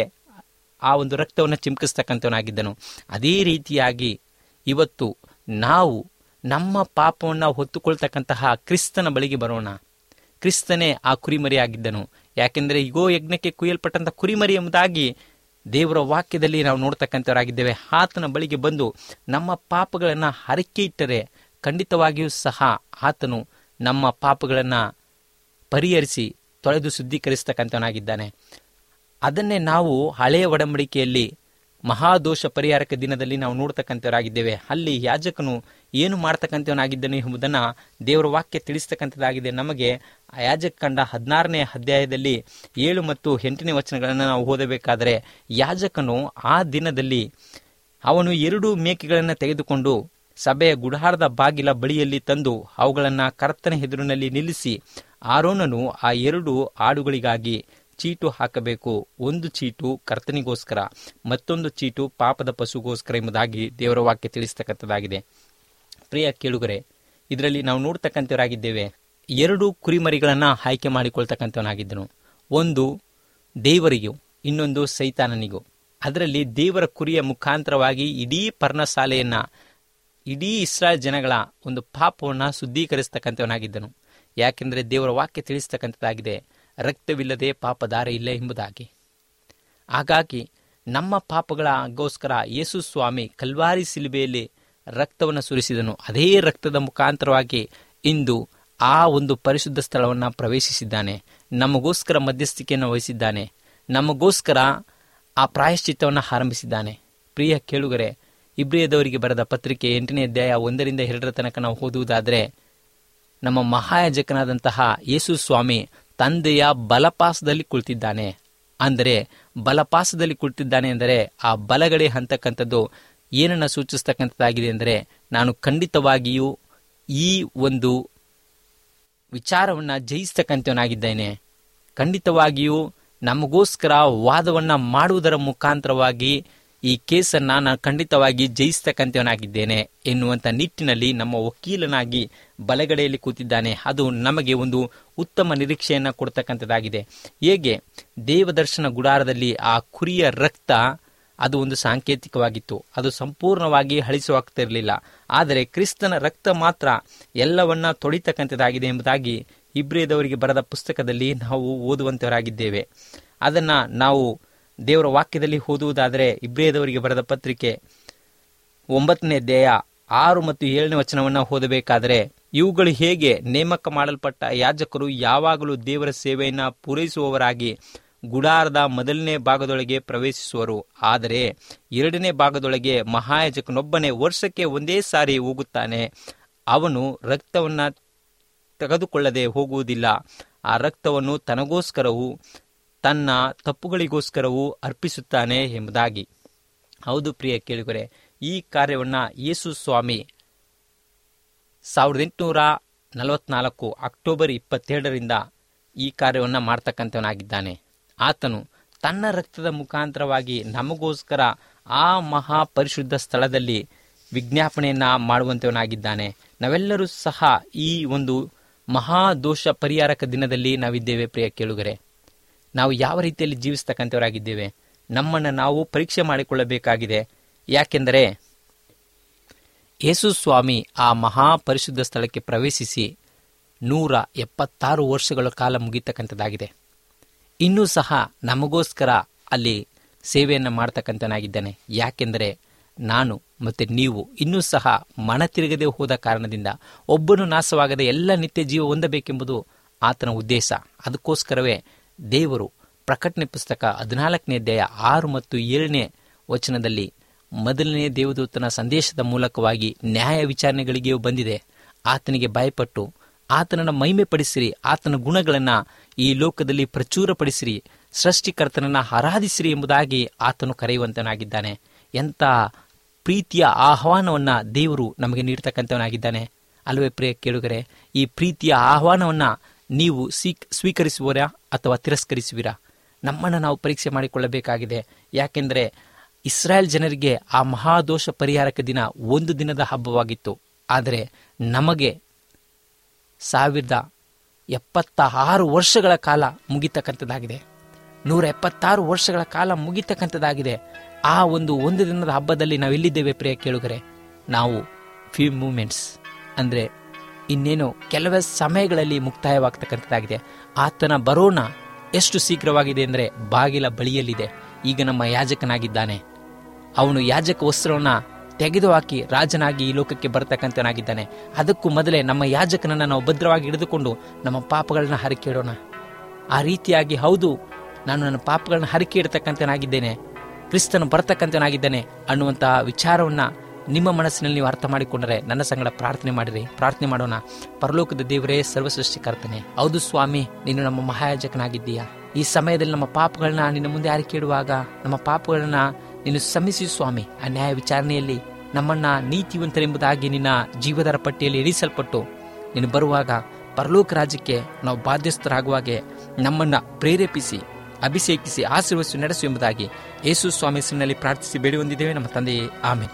ಆ ಒಂದು ರಕ್ತವನ್ನು ಚಿಮ್ಕಿಸ್ತಕ್ಕಂಥವನಾಗಿದ್ದನು ಅದೇ ರೀತಿಯಾಗಿ ಇವತ್ತು ನಾವು ನಮ್ಮ ಪಾಪವನ್ನು ಹೊತ್ತುಕೊಳ್ತಕ್ಕಂತಹ ಕ್ರಿಸ್ತನ ಬಳಿಗೆ ಬರೋಣ ಕ್ರಿಸ್ತನೇ ಆ ಕುರಿಮರಿ ಆಗಿದ್ದನು ಯಾಕೆಂದರೆ ಈಗೋ ಯಜ್ಞಕ್ಕೆ ಕುಯ್ಯಲ್ಪಟ್ಟಂತ ಕುರಿಮರಿ ಎಂಬುದಾಗಿ ದೇವರ ವಾಕ್ಯದಲ್ಲಿ ನಾವು ನೋಡ್ತಕ್ಕಂಥವರಾಗಿದ್ದೇವೆ ಆತನ ಬಳಿಗೆ ಬಂದು ನಮ್ಮ ಪಾಪಗಳನ್ನು ಹರಕೆ ಇಟ್ಟರೆ ಖಂಡಿತವಾಗಿಯೂ ಸಹ ಆತನು ನಮ್ಮ ಪಾಪಗಳನ್ನು ಪರಿಹರಿಸಿ ತೊಳೆದು ಶುದ್ಧೀಕರಿಸ್ತಕ್ಕಂಥವನಾಗಿದ್ದಾನೆ ಅದನ್ನೇ ನಾವು ಹಳೆಯ ಒಡಂಬಡಿಕೆಯಲ್ಲಿ ಮಹಾದೋಷ ಪರಿಹಾರಕ ದಿನದಲ್ಲಿ ನಾವು ನೋಡ್ತಕ್ಕಂಥವರಾಗಿದ್ದೇವೆ ಅಲ್ಲಿ ಯಾಜಕನು ಏನು ಮಾಡ್ತಕ್ಕಂಥವನಾಗಿದ್ದನು ಎಂಬುದನ್ನು ದೇವರ ವಾಕ್ಯ ತಿಳಿಸ್ತಕ್ಕಂಥದ್ದಾಗಿದೆ ನಮಗೆ ಆ ಯಾಜಕ ಕಂಡ ಹದಿನಾರನೇ ಅಧ್ಯಾಯದಲ್ಲಿ ಏಳು ಮತ್ತು ಎಂಟನೇ ವಚನಗಳನ್ನು ನಾವು ಓದಬೇಕಾದರೆ ಯಾಜಕನು ಆ ದಿನದಲ್ಲಿ ಅವನು ಎರಡು ಮೇಕೆಗಳನ್ನು ತೆಗೆದುಕೊಂಡು ಸಭೆಯ ಗುಡಾರದ ಬಾಗಿಲ ಬಳಿಯಲ್ಲಿ ತಂದು ಅವುಗಳನ್ನು ಕರ್ತನ ಎದುರಿನಲ್ಲಿ ನಿಲ್ಲಿಸಿ ಆರೋನನು ಆ ಎರಡು ಆಡುಗಳಿಗಾಗಿ ಚೀಟು ಹಾಕಬೇಕು ಒಂದು ಚೀಟು ಕರ್ತನಿಗೋಸ್ಕರ ಮತ್ತೊಂದು ಚೀಟು ಪಾಪದ ಪಶುಗೋಸ್ಕರ ಎಂಬುದಾಗಿ ದೇವರ ವಾಕ್ಯ ತಿಳಿಸ್ತಕ್ಕಂಥದ್ದಾಗಿದೆ ಪ್ರಿಯ ಕೇಳುಗರೆ ಇದರಲ್ಲಿ ನಾವು ನೋಡ್ತಕ್ಕಂಥವರಾಗಿದ್ದೇವೆ ಎರಡು ಕುರಿಮರಿಗಳನ್ನು ಆಯ್ಕೆ ಮಾಡಿಕೊಳ್ತಕ್ಕಂಥವನಾಗಿದ್ದನು ಒಂದು ದೇವರಿಗೂ ಇನ್ನೊಂದು ಸೈತಾನನಿಗೂ ಅದರಲ್ಲಿ ದೇವರ ಕುರಿಯ ಮುಖಾಂತರವಾಗಿ ಇಡೀ ಪರ್ಣಶಾಲೆಯನ್ನ ಇಡೀ ಇಸ್ರಾಯೇಲ್ ಜನಗಳ ಒಂದು ಪಾಪವನ್ನು ಶುದ್ಧೀಕರಿಸ್ತಕ್ಕಂಥವನಾಗಿದ್ದನು ಯಾಕೆಂದರೆ ದೇವರ ವಾಕ್ಯ ತಿಳಿಸ್ತಕ್ಕಂಥದ್ದಾಗಿದೆ ರಕ್ತವಿಲ್ಲದೆ ಪಾಪದಾರ ಇಲ್ಲ ಎಂಬುದಾಗಿ ಹಾಗಾಗಿ ನಮ್ಮ ಪಾಪಗಳಗೋಸ್ಕರ ಯೇಸು ಸ್ವಾಮಿ ಕಲ್ವಾರಿ ಸಿಲುಬೆಯಲ್ಲಿ ರಕ್ತವನ್ನು ಸುರಿಸಿದನು ಅದೇ ರಕ್ತದ ಮುಖಾಂತರವಾಗಿ ಇಂದು ಆ ಒಂದು ಪರಿಶುದ್ಧ ಸ್ಥಳವನ್ನು ಪ್ರವೇಶಿಸಿದ್ದಾನೆ ನಮಗೋಸ್ಕರ ಮಧ್ಯಸ್ಥಿಕೆಯನ್ನು ವಹಿಸಿದ್ದಾನೆ ನಮಗೋಸ್ಕರ ಆ ಪ್ರಾಯಶ್ಚಿತ್ತವನ್ನು ಆರಂಭಿಸಿದ್ದಾನೆ ಪ್ರಿಯ ಕೇಳುಗರೆ ಇಬ್ರಿಯದವರಿಗೆ ಬರೆದ ಪತ್ರಿಕೆ ಎಂಟನೇ ಅಧ್ಯಾಯ ಒಂದರಿಂದ ಎರಡರ ತನಕ ನಾವು ಓದುವುದಾದರೆ ನಮ್ಮ ಮಹಾಯಾಜಕನಾದಂತಹ ಯೇಸು ಸ್ವಾಮಿ ತಂದೆಯ ಬಲಪಾಸದಲ್ಲಿ ಕುಳಿತಿದ್ದಾನೆ ಅಂದರೆ ಬಲಪಾಸದಲ್ಲಿ ಕುಳಿತಿದ್ದಾನೆ ಎಂದರೆ ಆ ಬಲಗಡೆ ಅಂತಕ್ಕಂಥದ್ದು ಏನನ್ನು ಸೂಚಿಸ್ತಕ್ಕಂಥದ್ದಾಗಿದೆ ಎಂದರೆ ನಾನು ಖಂಡಿತವಾಗಿಯೂ ಈ ಒಂದು ವಿಚಾರವನ್ನು ಜಯಿಸ್ತಕ್ಕಂಥವನಾಗಿದ್ದೇನೆ ಖಂಡಿತವಾಗಿಯೂ ನಮಗೋಸ್ಕರ ವಾದವನ್ನು ಮಾಡುವುದರ ಮುಖಾಂತರವಾಗಿ ಈ ಕೇಸನ್ನು ನಾನು ಖಂಡಿತವಾಗಿ ಜಯಿಸ್ತಕ್ಕಂಥವನಾಗಿದ್ದೇನೆ ಎನ್ನುವಂಥ ನಿಟ್ಟಿನಲ್ಲಿ ನಮ್ಮ ವಕೀಲನಾಗಿ ಬಲಗಡೆಯಲ್ಲಿ ಕೂತಿದ್ದಾನೆ ಅದು ನಮಗೆ ಒಂದು ಉತ್ತಮ ನಿರೀಕ್ಷೆಯನ್ನು ಕೊಡ್ತಕ್ಕಂಥದ್ದಾಗಿದೆ ಹೇಗೆ ದೇವದರ್ಶನ ಗುಡಾರದಲ್ಲಿ ಆ ಕುರಿಯ ರಕ್ತ ಅದು ಒಂದು ಸಾಂಕೇತಿಕವಾಗಿತ್ತು ಅದು ಸಂಪೂರ್ಣವಾಗಿ ಅಳಿಸುವಾಗ್ತಿರಲಿಲ್ಲ ಆದರೆ ಕ್ರಿಸ್ತನ ರಕ್ತ ಮಾತ್ರ ಎಲ್ಲವನ್ನ ತೊಳಿತಕ್ಕಂಥದ್ದಾಗಿದೆ ಎಂಬುದಾಗಿ ಇಬ್ರಿಯದವರಿಗೆ ಬರೆದ ಪುಸ್ತಕದಲ್ಲಿ ನಾವು ಓದುವಂತವರಾಗಿದ್ದೇವೆ ಅದನ್ನ ನಾವು ದೇವರ ವಾಕ್ಯದಲ್ಲಿ ಓದುವುದಾದರೆ ಇಬ್ರಿಯದವರಿಗೆ ಬರೆದ ಪತ್ರಿಕೆ ಒಂಬತ್ತನೇ ಅಧ್ಯಾಯ ಆರು ಮತ್ತು ಏಳನೇ ವಚನವನ್ನು ಓದಬೇಕಾದರೆ ಇವುಗಳು ಹೇಗೆ ನೇಮಕ ಮಾಡಲ್ಪಟ್ಟ ಯಾಜಕರು ಯಾವಾಗಲೂ ದೇವರ ಸೇವೆಯನ್ನು ಪೂರೈಸುವವರಾಗಿ ಗುಡಾರದ ಮೊದಲನೇ ಭಾಗದೊಳಗೆ ಪ್ರವೇಶಿಸುವರು ಆದರೆ ಎರಡನೇ ಭಾಗದೊಳಗೆ ಮಹಾಯಾಜಕನೊಬ್ಬನೇ ವರ್ಷಕ್ಕೆ ಒಂದೇ ಸಾರಿ ಹೋಗುತ್ತಾನೆ ಅವನು ರಕ್ತವನ್ನ ತೆಗೆದುಕೊಳ್ಳದೆ ಹೋಗುವುದಿಲ್ಲ ಆ ರಕ್ತವನ್ನು ತನಗೋಸ್ಕರವೂ ತನ್ನ ತಪ್ಪುಗಳಿಗೋಸ್ಕರವೂ ಅರ್ಪಿಸುತ್ತಾನೆ ಎಂಬುದಾಗಿ ಹೌದು ಪ್ರಿಯ ಕೇಳಿದರೆ ಈ ಕಾರ್ಯವನ್ನ ಯೇಸು ಸ್ವಾಮಿ ಸಾವಿರದ ಎಂಟುನೂರ ನಲವತ್ನಾಲ್ಕು ಅಕ್ಟೋಬರ್ ಇಪ್ಪತ್ತೆರಡರಿಂದ ಈ ಕಾರ್ಯವನ್ನು ಮಾಡ್ತಕ್ಕಂಥವನಾಗಿದ್ದಾನೆ ಆತನು ತನ್ನ ರಕ್ತದ ಮುಖಾಂತರವಾಗಿ ನಮಗೋಸ್ಕರ ಆ ಮಹಾ ಪರಿಶುದ್ಧ ಸ್ಥಳದಲ್ಲಿ ವಿಜ್ಞಾಪನೆಯನ್ನ ಮಾಡುವಂತವನಾಗಿದ್ದಾನೆ ನಾವೆಲ್ಲರೂ ಸಹ ಈ ಒಂದು ಮಹಾ ದೋಷ ಪರಿಹಾರಕ ದಿನದಲ್ಲಿ ನಾವಿದ್ದೇವೆ ಪ್ರಿಯ ಕೇಳುಗರೆ ನಾವು ಯಾವ ರೀತಿಯಲ್ಲಿ ಜೀವಿಸ್ತಕ್ಕಂಥವರಾಗಿದ್ದೇವೆ ನಮ್ಮನ್ನು ನಾವು ಪರೀಕ್ಷೆ ಮಾಡಿಕೊಳ್ಳಬೇಕಾಗಿದೆ ಯಾಕೆಂದರೆ ಯೇಸು ಸ್ವಾಮಿ ಆ ಮಹಾ ಪರಿಶುದ್ಧ ಸ್ಥಳಕ್ಕೆ ಪ್ರವೇಶಿಸಿ ನೂರ ಎಪ್ಪತ್ತಾರು ವರ್ಷಗಳ ಕಾಲ ಮುಗಿತಕ್ಕಂಥದ್ದಾಗಿದೆ ಇನ್ನೂ ಸಹ ನಮಗೋಸ್ಕರ ಅಲ್ಲಿ ಸೇವೆಯನ್ನು ಮಾಡ್ತಕ್ಕಂಥನಾಗಿದ್ದಾನೆ ಯಾಕೆಂದರೆ ನಾನು ಮತ್ತು ನೀವು ಇನ್ನೂ ಸಹ ಮನ ತಿರುಗದೆ ಹೋದ ಕಾರಣದಿಂದ ಒಬ್ಬನು ನಾಶವಾಗದೆ ಎಲ್ಲ ನಿತ್ಯ ಜೀವ ಹೊಂದಬೇಕೆಂಬುದು ಆತನ ಉದ್ದೇಶ ಅದಕ್ಕೋಸ್ಕರವೇ ದೇವರು ಪ್ರಕಟಣೆ ಪುಸ್ತಕ ಹದಿನಾಲ್ಕನೇ ಅಧ್ಯಾಯ ಆರು ಮತ್ತು ಏಳನೇ ವಚನದಲ್ಲಿ ಮೊದಲನೇ ದೇವದೂತನ ಸಂದೇಶದ ಮೂಲಕವಾಗಿ ನ್ಯಾಯ ವಿಚಾರಣೆಗಳಿಗೆಯೂ ಬಂದಿದೆ ಆತನಿಗೆ ಭಯಪಟ್ಟು ಆತನನ್ನು ಮಹಿಮೆ ಪಡಿಸಿರಿ ಆತನ ಗುಣಗಳನ್ನು ಈ ಲೋಕದಲ್ಲಿ ಪ್ರಚುರಪಡಿಸಿರಿ ಸೃಷ್ಟಿಕರ್ತನನ್ನು ಆರಾಧಿಸಿರಿ ಎಂಬುದಾಗಿ ಆತನು ಕರೆಯುವಂತನಾಗಿದ್ದಾನೆ ಎಂಥ ಪ್ರೀತಿಯ ಆಹ್ವಾನವನ್ನು ದೇವರು ನಮಗೆ ನೀಡ್ತಕ್ಕಂಥವನಾಗಿದ್ದಾನೆ ಅಲ್ಲವೇ ಪ್ರಿಯ ಕೇಳುಗರೆ ಈ ಪ್ರೀತಿಯ ಆಹ್ವಾನವನ್ನು ನೀವು ಸ್ವೀಕ್ ಸ್ವೀಕರಿಸುವರಾ ಅಥವಾ ತಿರಸ್ಕರಿಸುವಿರಾ ನಮ್ಮನ್ನು ನಾವು ಪರೀಕ್ಷೆ ಮಾಡಿಕೊಳ್ಳಬೇಕಾಗಿದೆ ಯಾಕೆಂದರೆ ಇಸ್ರಾಯೇಲ್ ಜನರಿಗೆ ಆ ಮಹಾದೋಷ ಪರಿಹಾರಕ ದಿನ ಒಂದು ದಿನದ ಹಬ್ಬವಾಗಿತ್ತು ಆದರೆ ನಮಗೆ ಸಾವಿರದ ಎಪ್ಪತ್ತ ಆರು ವರ್ಷಗಳ ಕಾಲ ಮುಗಿತಕ್ಕಂಥದ್ದಾಗಿದೆ ನೂರ ಎಪ್ಪತ್ತಾರು ವರ್ಷಗಳ ಕಾಲ ಮುಗಿತಕ್ಕಂಥದ್ದಾಗಿದೆ ಆ ಒಂದು ಒಂದು ದಿನದ ಹಬ್ಬದಲ್ಲಿ ನಾವು ಎಲ್ಲಿದ್ದೇವೆ ಪ್ರಿಯ ಕೇಳುಗರೆ ನಾವು ಫ್ಯೂ ಮೂಮೆಂಟ್ಸ್ ಅಂದರೆ ಇನ್ನೇನು ಕೆಲವೇ ಸಮಯಗಳಲ್ಲಿ ಮುಕ್ತಾಯವಾಗ್ತಕ್ಕಂಥದ್ದಾಗಿದೆ ಆತನ ಬರೋಣ ಎಷ್ಟು ಶೀಘ್ರವಾಗಿದೆ ಅಂದರೆ ಬಾಗಿಲ ಬಳಿಯಲ್ಲಿದೆ ಈಗ ನಮ್ಮ ಯಾಜಕನಾಗಿದ್ದಾನೆ ಅವನು ಯಾಜಕ ವಸ್ತ್ರವನ್ನ ತೆಗೆದುಹಾಕಿ ರಾಜನಾಗಿ ಈ ಲೋಕಕ್ಕೆ ಬರ್ತಕ್ಕಂಥನಾಗಿದ್ದಾನೆ ಅದಕ್ಕೂ ಮೊದಲೇ ನಮ್ಮ ಯಾಜಕನನ್ನ ನಾವು ಭದ್ರವಾಗಿ ಹಿಡಿದುಕೊಂಡು ನಮ್ಮ ಪಾಪಗಳನ್ನ ಹರಕೆ ಇಡೋಣ ಆ ರೀತಿಯಾಗಿ ಹೌದು ನಾನು ನನ್ನ ಪಾಪಗಳನ್ನ ಹರಕೆ ಇಡ್ತಕ್ಕಂಥನಾಗಿದ್ದೇನೆ ಕ್ರಿಸ್ತನು ಬರ್ತಕ್ಕಂಥನಾಗಿದ್ದಾನೆ ಅನ್ನುವಂತಹ ವಿಚಾರವನ್ನ ನಿಮ್ಮ ಮನಸ್ಸಿನಲ್ಲಿ ನೀವು ಅರ್ಥ ಮಾಡಿಕೊಂಡರೆ ನನ್ನ ಸಂಗಡ ಪ್ರಾರ್ಥನೆ ಮಾಡಿರಿ ಪ್ರಾರ್ಥನೆ ಮಾಡೋಣ ಪರಲೋಕದ ದೇವರೇ ಸರ್ವಸೃಷ್ಟಿಕರ್ತನೆ ಹೌದು ಸ್ವಾಮಿ ನೀನು ನಮ್ಮ ಮಹಾಯಾಜಕನಾಗಿದ್ದೀಯಾ ಈ ಸಮಯದಲ್ಲಿ ನಮ್ಮ ಪಾಪಗಳನ್ನ ನಿನ್ನ ಮುಂದೆ ಆರಿಕೆ ಇಡುವಾಗ ನಮ್ಮ ಪಾಪಗಳನ್ನ ನೀನು ಸಮಿಸಿ ಸ್ವಾಮಿ ಆ ನ್ಯಾಯ ವಿಚಾರಣೆಯಲ್ಲಿ ನಮ್ಮನ್ನ ನೀತಿವಂತರೆಂಬುದಾಗಿ ನಿನ್ನ ಜೀವದರ ಪಟ್ಟಿಯಲ್ಲಿ ಇರಿಸಲ್ಪಟ್ಟು ನೀನು ಬರುವಾಗ ಪರಲೋಕ ರಾಜ್ಯಕ್ಕೆ ನಾವು ಬಾಧ್ಯಸ್ಥರಾಗುವಾಗೆ ನಮ್ಮನ್ನ ಪ್ರೇರೇಪಿಸಿ ಅಭಿಷೇಕಿಸಿ ಆಶೀರ್ವದಿಸಿ ನಡೆಸು ಎಂಬುದಾಗಿ ಯೇಸು ಸ್ವಾಮಿ ಹೆಸರಿನಲ್ಲಿ ಪ್ರಾರ್ಥಿಸಿ ಬೇಡಿ ಹೊಂದಿದ್ದೇವೆ ನಮ್ಮ ತಂದೆಯೇ ಆಮೇಲೆ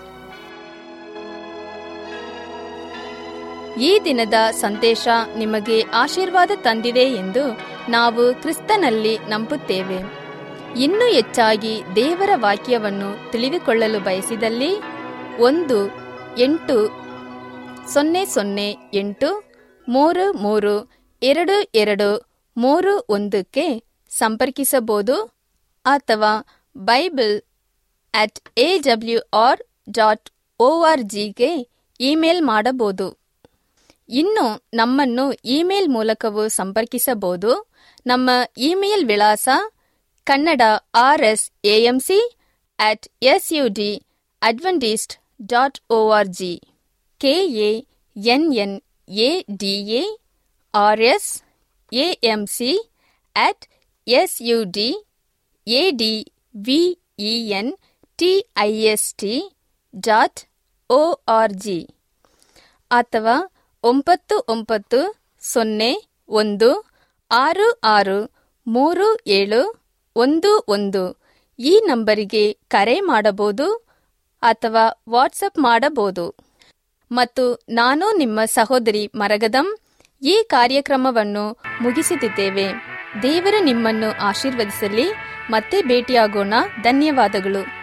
ಈ ದಿನದ ಸಂದೇಶ ನಿಮಗೆ ಆಶೀರ್ವಾದ ತಂದಿದೆ ಎಂದು ನಾವು ಕ್ರಿಸ್ತನಲ್ಲಿ ನಂಬುತ್ತೇವೆ ಇನ್ನೂ ಹೆಚ್ಚಾಗಿ ದೇವರ ವಾಕ್ಯವನ್ನು ತಿಳಿದುಕೊಳ್ಳಲು ಬಯಸಿದಲ್ಲಿ ಒಂದು ಎಂಟು ಸೊನ್ನೆ ಸೊನ್ನೆ ಎಂಟು ಮೂರು ಮೂರು ಎರಡು ಎರಡು ಮೂರು ಒಂದಕ್ಕೆ ಸಂಪರ್ಕಿಸಬಹುದು ಅಥವಾ Bible at A W R dot O R ಜಿಗೆ ಇಮೇಲ್ ಮಾಡಬಹುದು ಇನ್ನು ನಮ್ಮನ್ನು ಇಮೇಲ್ ಮೂಲಕವೂ ಸಂಪರ್ಕಿಸಬಹುದು ನಮ್ಮ ಇಮೇಲ್ ವಿಳಾಸ Kannada R S A M C at S U D Adventist dot O R G K A N N A D A R S A M C at S U D A D V E N T I S T dot O R G ಅಥವಾ ಒಂಬತ್ತು ಒಂಬತ್ತು ಸೊನ್ನೆ ಒಂದು ಆರು ಆರು ಮೂರು ಏಳು ಒಂದು ಒಂದು ಈ ನಂಬರಿಗೆ ಕರೆ ಮಾಡಬಹುದು ಅಥವಾ ವಾಟ್ಸಪ್ ಮಾಡಬಹುದು ಮತ್ತು ನಾನು ನಿಮ್ಮ ಸಹೋದರಿ ಮರಗದಂ ಈ ಕಾರ್ಯಕ್ರಮವನ್ನು ಮುಗಿಸುತ್ತಿದ್ದೇವೆ ದೇವರು ನಿಮ್ಮನ್ನು ಆಶೀರ್ವದಿಸಲಿ ಮತ್ತೆ ಭೇಟಿಯಾಗೋಣ ಧನ್ಯವಾದಗಳು